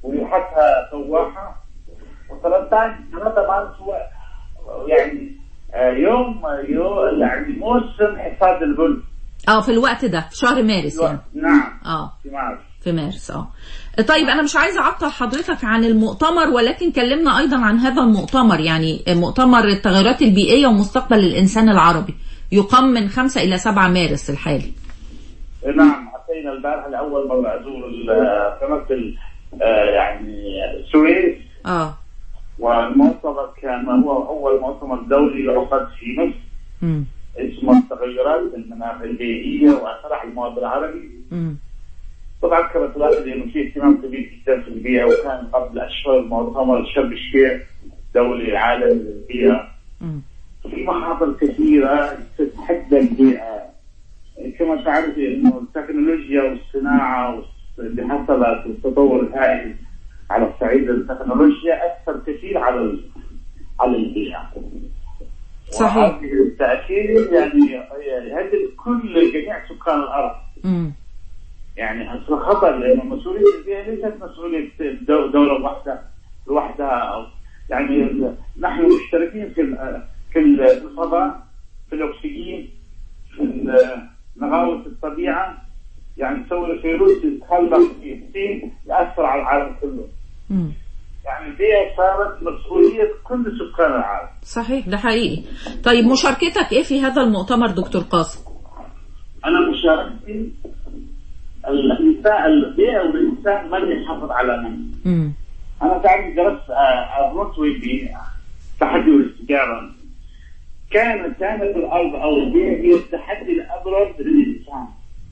ومحطها سواحه و13 3 مارس هو يعني آه، يوم يوم يعني موسم حصاد البن اه في الوقت ده في شهر مارس يعني نعم اه في مارس في مارس اه طيب انا مش عايزه اعطل حضرتك عن المؤتمر ولكن كلمنا ايضا عن هذا المؤتمر يعني مؤتمر التغيرات البيئيه ومستقبل الانسان العربي يقام من 5 الى 7 مارس الحالي نعم حسينا البارحه لاول مره ازور ال- قناه ال- آه، يعني السويس اه والمؤتمر كان هو اول مؤتمر دولي يعقد في مصر امم اسمه التغيرات في المناخ البيئيه واثرها على المواطن العربي امم طبعا كما تلاحظ انه في اهتمام كبير جدا في البيئه وكان قبل اشهر مؤتمر شرم الشيخ دولي عالمي للبيئه في محاضر كثيره تتحدى البيئه كما تعرف انه التكنولوجيا والصناعه والس- اللي حصلت والتطور الهائل على الصعيد التكنولوجيا اثر كثير على ال- على البيئه صحيح وهذه التاثير يعني يهدد كل جميع سكان الارض امم يعني اصل خطر لانه مسؤوليه البيئه ليست مسؤوليه دو- دوله واحده لوحدها او يعني ال- نحن مشتركين في ال- في ال- في الفضاء في الاكسجين في ال- نغاوه الطبيعه يعني تسوي فيروس يتخلق في الصين ياثر على العالم كله امم يعني البيئه صارت مسؤوليه كل سكان العالم صحيح ده حقيقي طيب مشاركتك ايه في هذا المؤتمر دكتور قاسم انا مشاركتي الانسان البيئه والانسان من يحافظ على من امم انا تعرف درست آه، الرطوي في تحدي والاستجابه كان كانت الارض او البيئه هي التحدي الابرز للانسان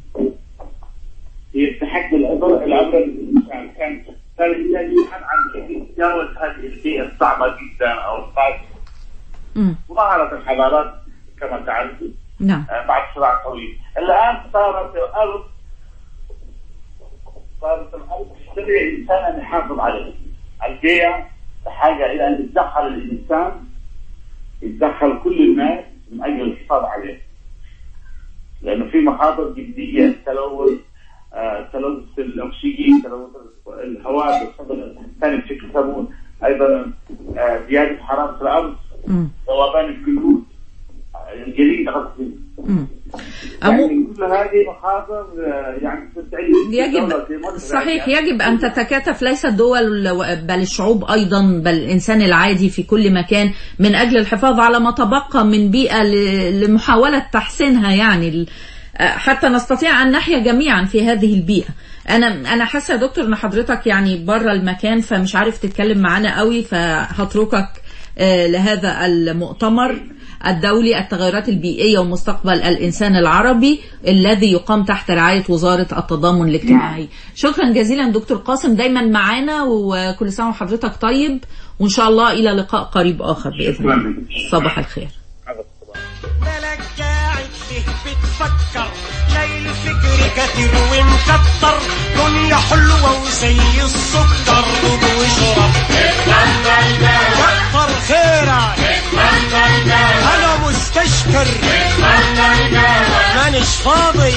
هي التحدي الابرز الابرز للانسان كان كان الانسان يبحث عن كيف يتجاوز هذه البيئه الصعبه جدا او القاسيه امم ظهرت الحضارات كما تعرف نعم آه، بعد صراع طويل الان صارت الارض صارت الارض تستدعي الانسان ان يحافظ عليها البيئه بحاجه الى ان يتدخل الانسان يتدخل كل الناس من اجل الحفاظ عليه لانه في مخاطر جديه التلوث آه، تلوث الاكسجين تلوث الهواء بالفضل ثاني بشكل كمون ايضا آه، زياده حراره الارض امم ذوبان الجلود آه، الجليد قصدي امم يعني كل هذه مخاطر آه، يعني تستعيد يجب دولة في مصر صحيح يعني يجب أن تتكاتف ليس الدول و- بل الشعوب أيضا بل الإنسان العادي في كل مكان من أجل الحفاظ على ما تبقى من بيئة ل- لمحاولة تحسينها يعني ال- آه، حتى نستطيع أن نحيا جميعا في هذه البيئة أنا أنا حاسة يا دكتور إن حضرتك يعني بره المكان فمش عارف تتكلم معانا قوي فهتركك آه، لهذا المؤتمر الدولي التغيرات البيئية ومستقبل الإنسان العربي الذي يقام تحت رعاية وزارة التضامن الاجتماعي شكرا جزيلا دكتور قاسم دايما معانا وكل سنة وحضرتك طيب وإن شاء الله إلى لقاء قريب آخر بإذن الله صباح الخير بالك قاعد فيه بتفكر شايل فكر كتير ومكتر دنيا حلوة وزي السكر خد واشرب كتر خيرك انا مستشكر مانيش فاضي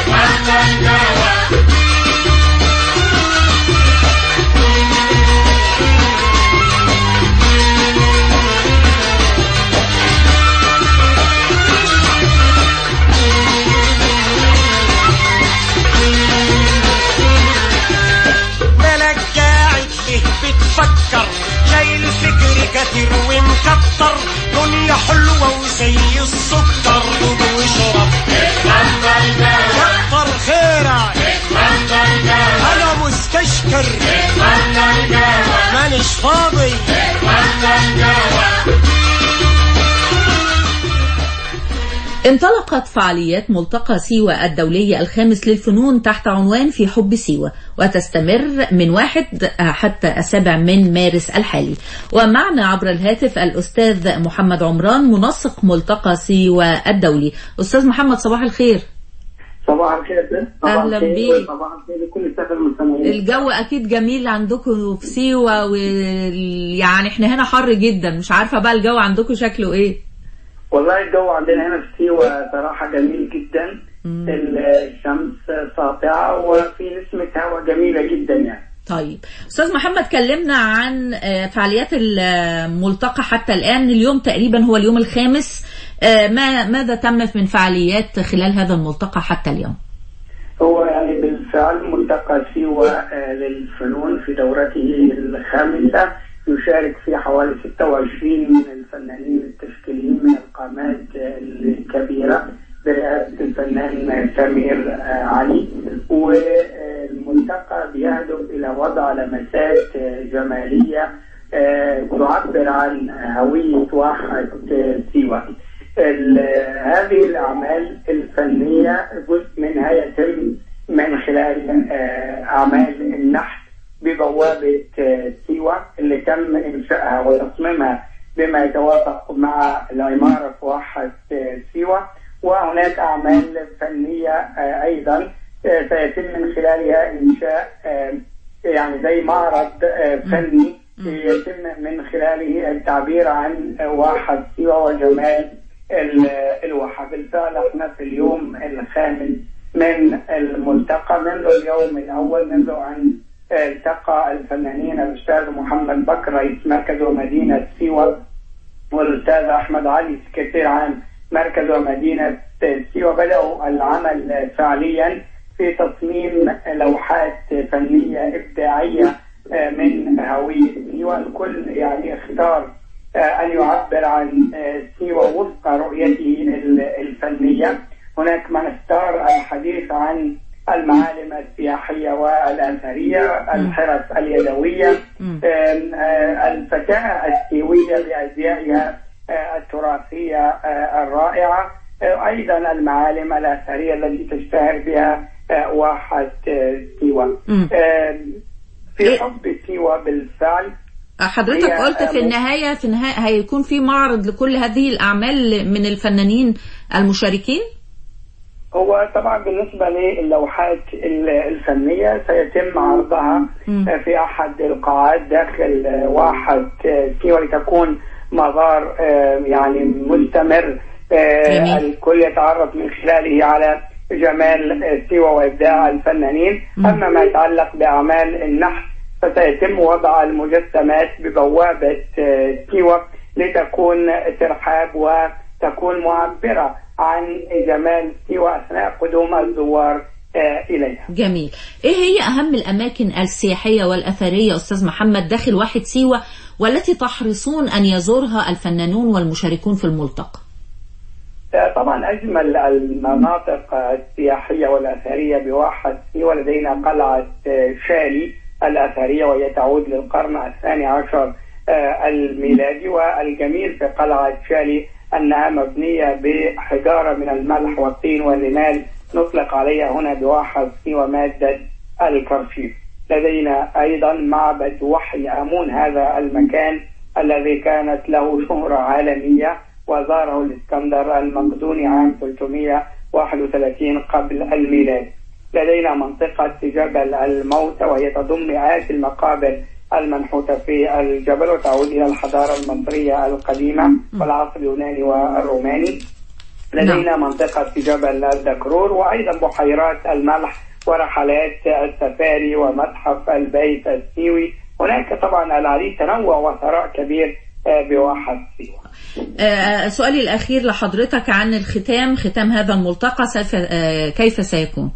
بالك قاعد فيه بتفكر شايل فكر كتير ومكتر دنيا حلوة وزي السكر خد واشرب كتر خيرك انا مستشكر مانيش فاضي انطلقت فعاليات ملتقى سيوة الدولي الخامس للفنون تحت عنوان في حب سيوة وتستمر من واحد حتى السابع من مارس الحالي ومعنا عبر الهاتف الأستاذ محمد عمران منسق ملتقى سيوة الدولي أستاذ محمد صباح الخير صباح الخير صباح أهلا الخير بيك. صباح الخير لكل السادة المستمعين الجو أكيد جميل عندكم في سيوة ويعني احنا هنا حر جدا مش عارفة بقى الجو عندكم شكله ايه والله الجو عندنا هنا في سيوة صراحة جميل جدا الشمس ساطعة وفي نسمة هواء جميلة جدا يعني طيب استاذ محمد كلمنا عن آه، فعاليات الملتقى حتى الان اليوم تقريبا هو اليوم الخامس آه، ما ماذا تم من فعاليات خلال هذا الملتقى حتى اليوم هو يعني بالفعل ملتقى سيوة آه، للفنون في دورته الخامسة يشارك فيه حوالي 26 من الفنانين التشكيليين من القامات آه، الكبيرة برئاسة الفنان سمير آه، علي والملتقى بيهدف إلى وضع لمسات آه، جمالية آه، تعبر عن هوية واحد آه، سيوة ال- هذه الأعمال الفنية جزء منها يتم من خلال آه، أعمال النحت ببوابة آه، سيوة اللي تم إنشائها وتصميمها بما يتوافق مع العمارة في واحد آه، سيوة وهناك أعمال فنية آه، أيضا آه، سيتم من خلالها إنشاء آه، يعني زي معرض آه، فني يتم من خلاله التعبير عن واحد سيوة وجمال ال- الواحة بالفعل احنا في اليوم الخامس من الملتقى منذ اليوم الأول منذ أن التقى الفنانين الأستاذ محمد بكر رئيس مركز ومدينة سيوة والأستاذ أحمد علي سكرتير عام مركز ومدينة سيوة بدأوا العمل فعليا في تصميم لوحات فنية إبداعية آه، من هوية سيوة الكل يعني اختار آه، أن يعبر عن آه، سيوة وفق رؤيته ال- الفنية هناك من اختار الحديث عن المعالم السياحية والأثرية الحرف اليدوية آم، آه، الفتاة السيوية بأزيائها آه، التراثية آه، الرائعة آه، أيضا المعالم الأثرية التي تشتهر بها آه، واحة آه، سيوة مم. آم، في حب سيوة بالفعل حضرتك هي- قلت في آه، النهاية في النهاية هيكون في معرض لكل هذه الأعمال من الفنانين المشاركين هو طبعا بالنسبة للوحات ال- الفنية سيتم عرضها مم. في أحد القاعات داخل واحد سيوة لتكون مظهر آه، يعني مستمر آه، جميل. الكل يتعرف من خلاله على جمال آه، سيوة وإبداع الفنانين مم. أما ما يتعلق بأعمال النحت فسيتم وضع المجسمات ببوابة آه، سيوة لتكون ترحاب وتكون معبرة عن جمال سيوة أثناء قدوم الزوار آه، إليها جميل ايه هي اهم الاماكن السياحية والاثرية استاذ محمد داخل واحد سيوة والتي تحرصون ان يزورها الفنانون والمشاركون في الملتقى طبعا أجمل المناطق السياحية والأثرية بواحد سيوة لدينا قلعة شالي الأثرية وهي تعود للقرن الثاني عشر آه، الميلادي والجميل في قلعة شالي أنها مبنية بحجارة من الملح والطين والرمال نطلق عليها هنا بواحد سيوة مادة الكرشيف لدينا أيضا معبد وحي أمون هذا المكان الذي كانت له شهرة عالمية وزاره الإسكندر المقدوني عام 331 قبل الميلاد لدينا منطقة جبل الموتى وهي تضم مئات المقابر المنحوتة في الجبل وتعود إلى الحضارة المصرية القديمة والعصر اليوناني والروماني لدينا منطقة جبل الدكرور وأيضا بحيرات الملح ورحلات السفاري ومتحف البيت السيوي هناك طبعا العديد تنوع وثراء كبير آه، بواحد سيوة آه، سؤالي الاخير لحضرتك عن الختام ختام هذا الملتقى سيف آه، كيف سيكون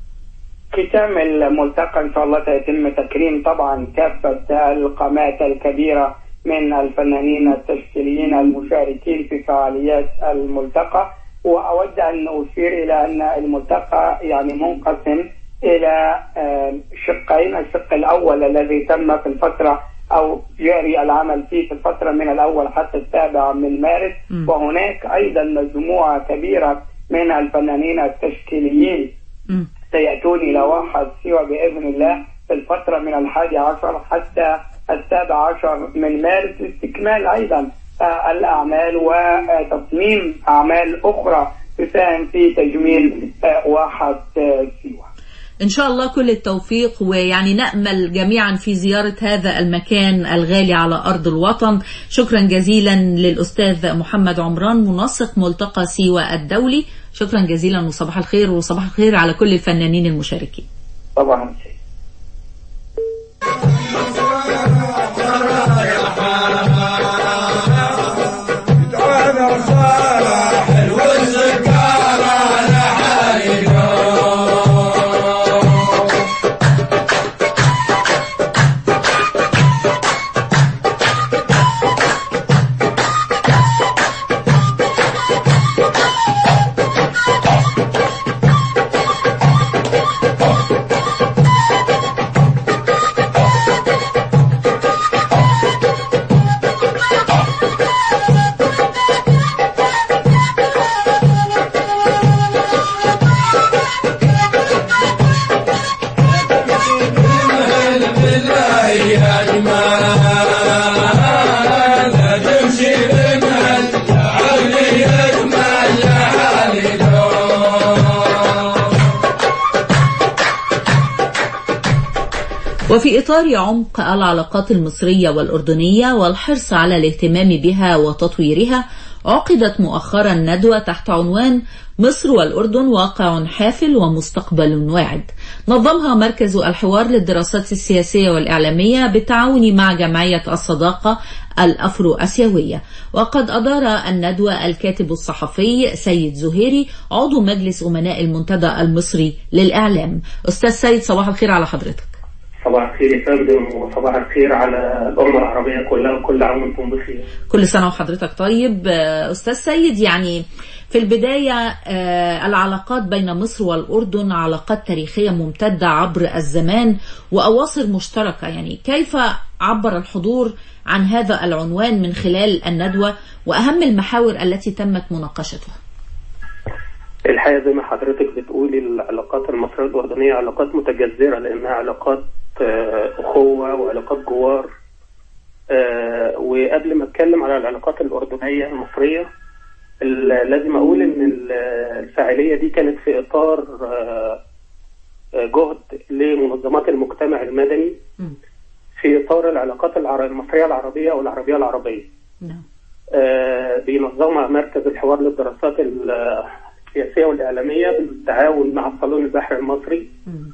ختام الملتقى ان شاء الله سيتم تكريم طبعا كافه القامات الكبيره من الفنانين التشكيليين المشاركين في فعاليات الملتقى واود ان اشير الى ان الملتقى يعني منقسم الى آه، شقين، الشق الاول الذي تم في الفتره او جاري العمل فيه في الفتره من الاول حتى السابع من مارس مم. وهناك ايضا مجموعه كبيره من الفنانين التشكيليين مم. سيأتون إلى واحد سيوة بإذن الله في الفترة من الحادي عشر حتى السابع عشر من مارس لاستكمال أيضا آه، الأعمال وتصميم أعمال أخرى تساهم في تجميل آه، واحد آه، سيوة إن شاء الله كل التوفيق ويعني نأمل جميعا في زيارة هذا المكان الغالي على أرض الوطن شكرا جزيلا للأستاذ محمد عمران منسق ملتقى سيوة الدولي شكرا جزيلا وصباح الخير وصباح الخير على كل الفنانين المشاركين طبعا تعال صالح والسكارة لحالكم وفي إطار عمق العلاقات المصرية والأردنية والحرص على الاهتمام بها وتطويرها عقدت مؤخرا ندوة تحت عنوان مصر والأردن واقع حافل ومستقبل واعد نظمها مركز الحوار للدراسات السياسية والإعلامية بالتعاون مع جمعية الصداقة الأفرو أسيوية وقد أدار الندوة الكاتب الصحفي سيد زهيري عضو مجلس أمناء المنتدى المصري للإعلام أستاذ سيد صباح الخير على حضرتك صباح الخير يا فندم وصباح الخير على الأمة العربية كلها وكل عام وانتم بخير كل سنة وحضرتك طيب آه، أستاذ سيد يعني في البداية آه، العلاقات بين مصر والأردن علاقات تاريخية ممتدة عبر الزمان وأواصر مشتركة يعني كيف عبر الحضور عن هذا العنوان من خلال الندوة وأهم المحاور التي تمت مناقشتها الحقيقة زي ما حضرتك بتقولي العلاقات المصرية الأردنية علاقات متجذرة لأنها علاقات آه، أخوة وعلاقات جوار آه، وقبل ما أتكلم على العلاقات الأردنية المصرية ال- لازم أقول إن ال- الفاعلية دي كانت في إطار آه، آه، جهد لمنظمات المجتمع المدني في إطار العلاقات العر- المصرية العربية أو العربية العربية آه، بينظمها مركز الحوار للدراسات ال- السياسية والإعلامية بالتعاون مع الصالون البحري المصري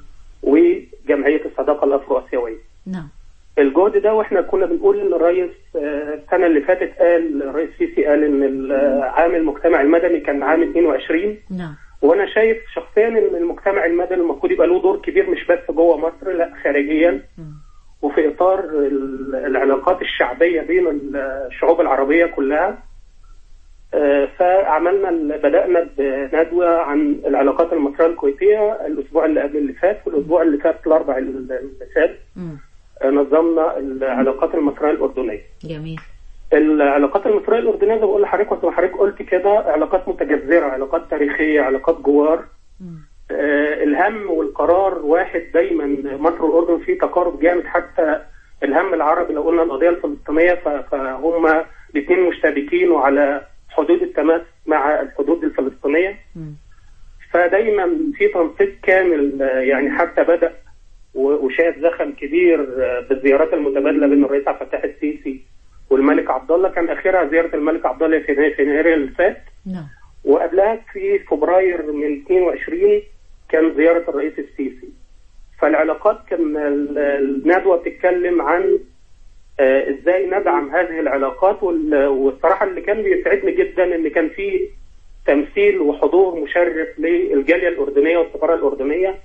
وجمعية الصداقة الأفرو آسيوية. نعم الجهد ده واحنا كنا بنقول ان الرئيس آه، السنه اللي فاتت قال الرئيس سيسي قال ان العام المجتمع المدني كان عام 22 نعم وانا شايف شخصيا ان المجتمع المدني المفروض يبقى له دور كبير مش بس جوه مصر لا خارجيا وفي اطار ال- العلاقات الشعبيه بين الشعوب العربيه كلها آه، فعملنا ال- بدانا بندوه عن العلاقات المصريه الكويتيه الاسبوع اللي قبل اللي فات والاسبوع اللي فات الاربع اللي فات مم. آه، نظمنا العلاقات المصريه الاردنيه جميل العلاقات المصريه الاردنيه زي ما بقول لحضرتك وزي ما حضرتك قلت كده علاقات متجذره علاقات تاريخيه علاقات جوار آه الهم والقرار واحد دايما مصر والاردن في تقارب جامد حتى الهم العربي لو قلنا القضيه الفلسطينيه ف- فهم الاثنين مشتبكين وعلى حدود التماس مع الحدود الفلسطينيه فدايما في تنسيق كامل آه، يعني حتى بدا و- وشاهد زخم كبير آه، بالزيارات المتبادله بين الرئيس عبد الفتاح السيسي والملك عبد الله كان اخرها زياره الملك عبد الله في في يناير اللي فات نعم وقبلها في فبراير من 22 كان زياره الرئيس السيسي فالعلاقات كان ال- الندوه بتتكلم عن آه، ازاي ندعم هذه العلاقات وال- والصراحه اللي كان بيسعدني جدا ان كان في تمثيل وحضور مشرف للجاليه الاردنيه والسفاره الاردنيه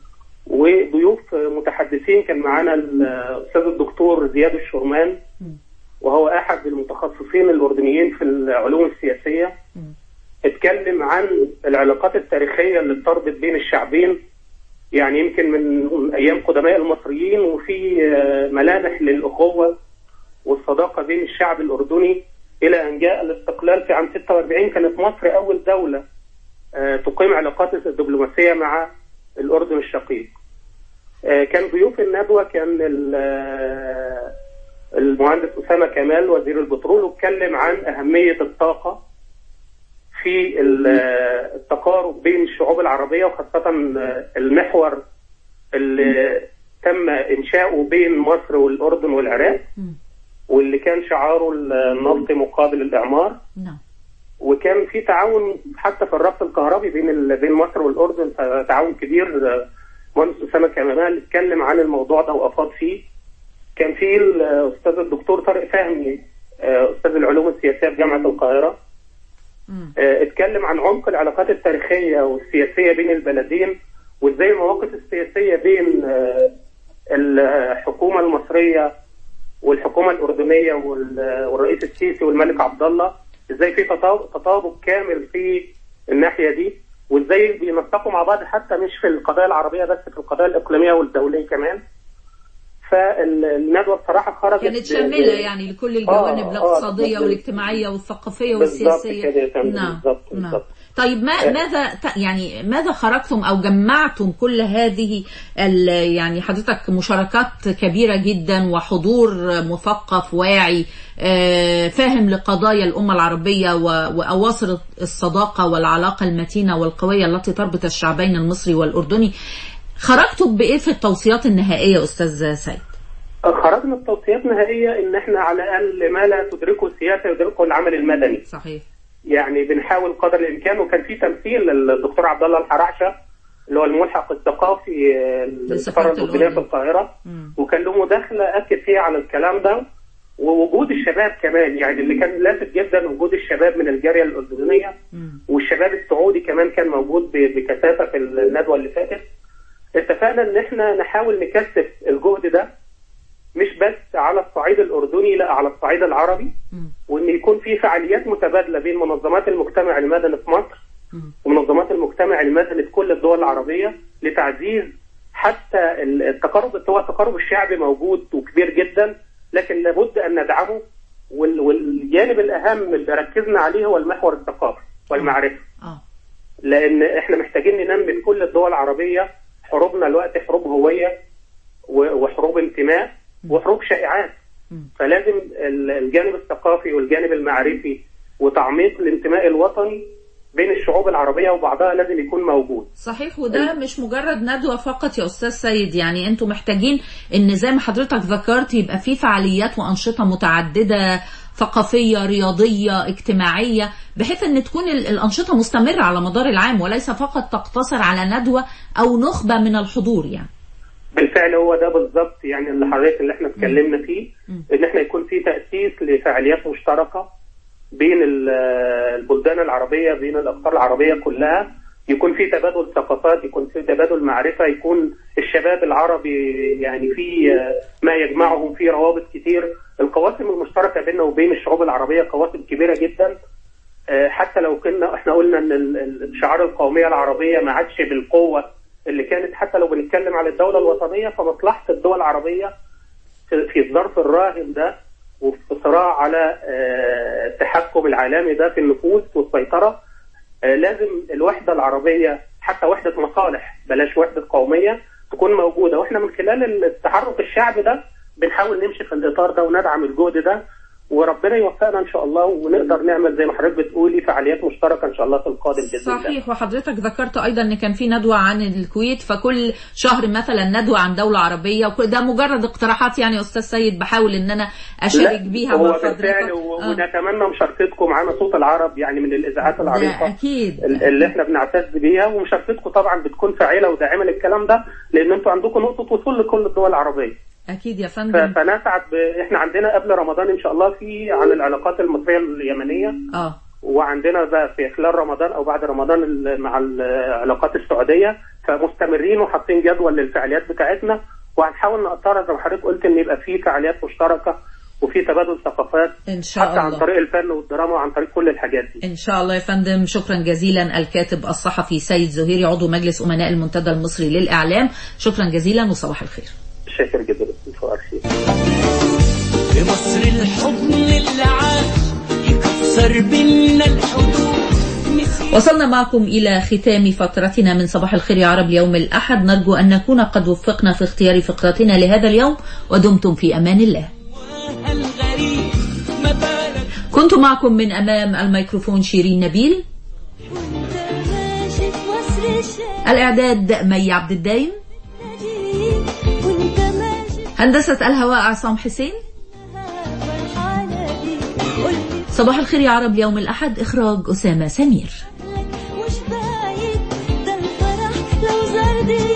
وضيوف متحدثين كان معانا الاستاذ الدكتور زياد الشرمان وهو احد المتخصصين الاردنيين في العلوم السياسيه اتكلم عن العلاقات التاريخيه اللي بتربط بين الشعبين يعني يمكن من ايام قدماء المصريين وفي آه، ملامح للاخوه والصداقه بين الشعب الاردني الى ان جاء الاستقلال في عام 46 كانت مصر اول دوله آه، تقيم علاقات الدبلوماسيه مع الاردن الشقيق. آه، كان ضيوف الندوه كان ال- آه، المهندس اسامه كمال وزير البترول واتكلم عن اهميه الطاقه في ال- آه، التقارب بين الشعوب العربيه وخاصه آه، المحور اللي تم انشاؤه بين مصر والاردن والعراق واللي كان شعاره النفط مقابل الاعمار نعم وكان في تعاون حتى في الربط الكهربي بين ال- بين مصر والاردن تعاون كبير مهندس اسامه كمال اتكلم عن الموضوع ده وافاض فيه كان في الاستاذ الدكتور طارق فهمي آه، استاذ العلوم السياسيه في جامعه القاهره آه، اتكلم عن عمق العلاقات التاريخيه والسياسيه بين البلدين وازاي المواقف السياسيه بين آه، الحكومه المصريه والحكومه الاردنيه وال- والرئيس السيسي والملك عبد الله ازاي في تطابق تطابق كامل في الناحيه دي وازاي بينسقوا مع بعض حتى مش في القضايا العربيه بس في القضايا الاقليميه والدوليه كمان فالندوه بصراحه خرجت كانت ب- شاملة ب- يعني لكل الجوانب آه، آه، الاقتصادية بالظبط. والاجتماعية والثقافية بالظبط والسياسية كده يا فندم، نعم بالظبط نعم بالظبط طيب ما آه. ماذا ت- يعني ماذا خرجتم او جمعتم كل هذه ال- يعني حضرتك مشاركات كبيره جدا وحضور مثقف واعي آه، فاهم لقضايا الامه العربيه و- واواصر الصداقه والعلاقه المتينه والقويه التي تربط الشعبين المصري والاردني خرجتم بايه في التوصيات النهائيه استاذ سيد؟ خرجنا بتوصيات نهائيه ان احنا على الاقل ما لا تدركه السياسه يدركه العمل المدني صحيح يعني بنحاول قدر الامكان وكان في تمثيل للدكتور عبد الله الحرعشه اللي هو الملحق الثقافي آه، للسفاره لسفارة الاردنيه في الأردن. القاهره وكان له مداخله اكد فيها على الكلام ده ووجود الشباب كمان يعني اللي كان لافت جدا وجود الشباب من الجاليه الاردنيه والشباب السعودي كمان كان موجود ب- بكثافه في الندوه اللي فاتت اتفقنا ان احنا نحاول نكثف الجهد ده مش بس على الصعيد الاردني لا على الصعيد العربي وان يكون في فعاليات متبادله بين منظمات المجتمع المدني في مصر ومنظمات المجتمع المدني في كل الدول العربيه لتعزيز حتى التقارب هو التقارب الشعبي موجود وكبير جدا لكن لابد ان ندعمه وال- والجانب الاهم اللي ركزنا عليه هو المحور الثقافي والمعرفه اه لان احنا محتاجين ننمي في كل الدول العربيه حروبنا الوقت حروب هويه و- وحروب انتماء وحروب شائعات فلازم ال- الجانب الثقافي والجانب المعرفي وتعميق الانتماء الوطني بين الشعوب العربيه وبعضها لازم يكون موجود صحيح وده مش مجرد ندوة فقط يا أستاذ سيد يعني أنتم محتاجين إن زي ما حضرتك ذكرت يبقى في فعاليات وأنشطة متعددة ثقافية رياضية اجتماعية بحيث أن تكون ال- الأنشطة مستمرة على مدار العام وليس فقط تقتصر على ندوة أو نخبة من الحضور يعني بالفعل هو ده بالظبط يعني اللي حضرتك اللي احنا اتكلمنا فيه ان احنا يكون في تاسيس لفعاليات مشتركه بين ال- البلدان العربيه بين الاقطار العربيه كلها يكون في تبادل ثقافات يكون في تبادل معرفه يكون الشباب العربي يعني في ما يجمعهم في روابط كتير القواسم المشتركه بيننا وبين الشعوب العربيه قواسم كبيره جدا آه، حتى لو كنا احنا قلنا ان ال- ال- الشعار القوميه العربيه ما عادش بالقوه اللي كانت حتى لو بنتكلم على الدوله الوطنيه فمصلحه الدول العربيه في في الظرف الراهن ده وفي صراع على آه، التحكم العالمي ده في النفوذ والسيطره آه، لازم الوحده العربيه حتى وحده مصالح بلاش وحده قوميه تكون موجوده واحنا من خلال التحرك الشعبي ده بنحاول نمشي في الاطار ده وندعم الجهد ده وربنا يوفقنا ان شاء الله ونقدر نعمل زي ما حضرتك بتقولي فعاليات مشتركه ان شاء الله في القادم باذن الله صحيح وحضرتك ذكرت ايضا ان كان في ندوه عن الكويت فكل شهر مثلا ندوه عن دوله عربيه وكل- ده مجرد اقتراحات يعني يا استاذ سيد بحاول ان انا اشارك لا، بيها هو مع بالفعل حضرتك و- آه. ونتمنى مشاركتكم معانا صوت العرب يعني من الاذاعات العريقه اكيد ال- اللي احنا بنعتز بيها ومشاركتكم طبعا بتكون فاعله وداعمه للكلام ده لان انتوا عندكم نقطه وصول لكل الدول العربيه اكيد يا ف- فندم فنسعد ب... احنا عندنا قبل رمضان ان شاء الله في عن العلاقات المصريه اليمنيه اه وعندنا بقى في خلال رمضان او بعد رمضان ال- مع العلاقات السعوديه فمستمرين وحاطين جدول للفعاليات بتاعتنا وهنحاول نقطرها زي ما حضرتك قلت ان يبقى في فعاليات مشتركه وفي تبادل ثقافات ان شاء حتى عن الله طريق الفن والدراما وعن طريق كل الحاجات دي ان شاء الله يا فندم شكرا جزيلا الكاتب الصحفي سيد زهيري عضو مجلس امناء المنتدى المصري للاعلام شكرا جزيلا وصباح الخير شاكر جدا صباح الخير في مصر الحضن اللي عاش يكسر بينا الحدود وصلنا معكم إلى ختام فترتنا من صباح الخير يا عرب يوم الأحد نرجو أن نكون قد وفقنا في اختيار فقرتنا لهذا اليوم ودمتم في أمان الله الغريب ما بالك كنت معكم من أمام الميكروفون شيرين نبيل ماشي في مصر الشارع الإعداد مي عبد الدايم وانت ماشي هندسة الهواء عصام حسين فرحانة بيك قولي صباح الخير يا عرب يوم الأحد إخراج أسامة سمير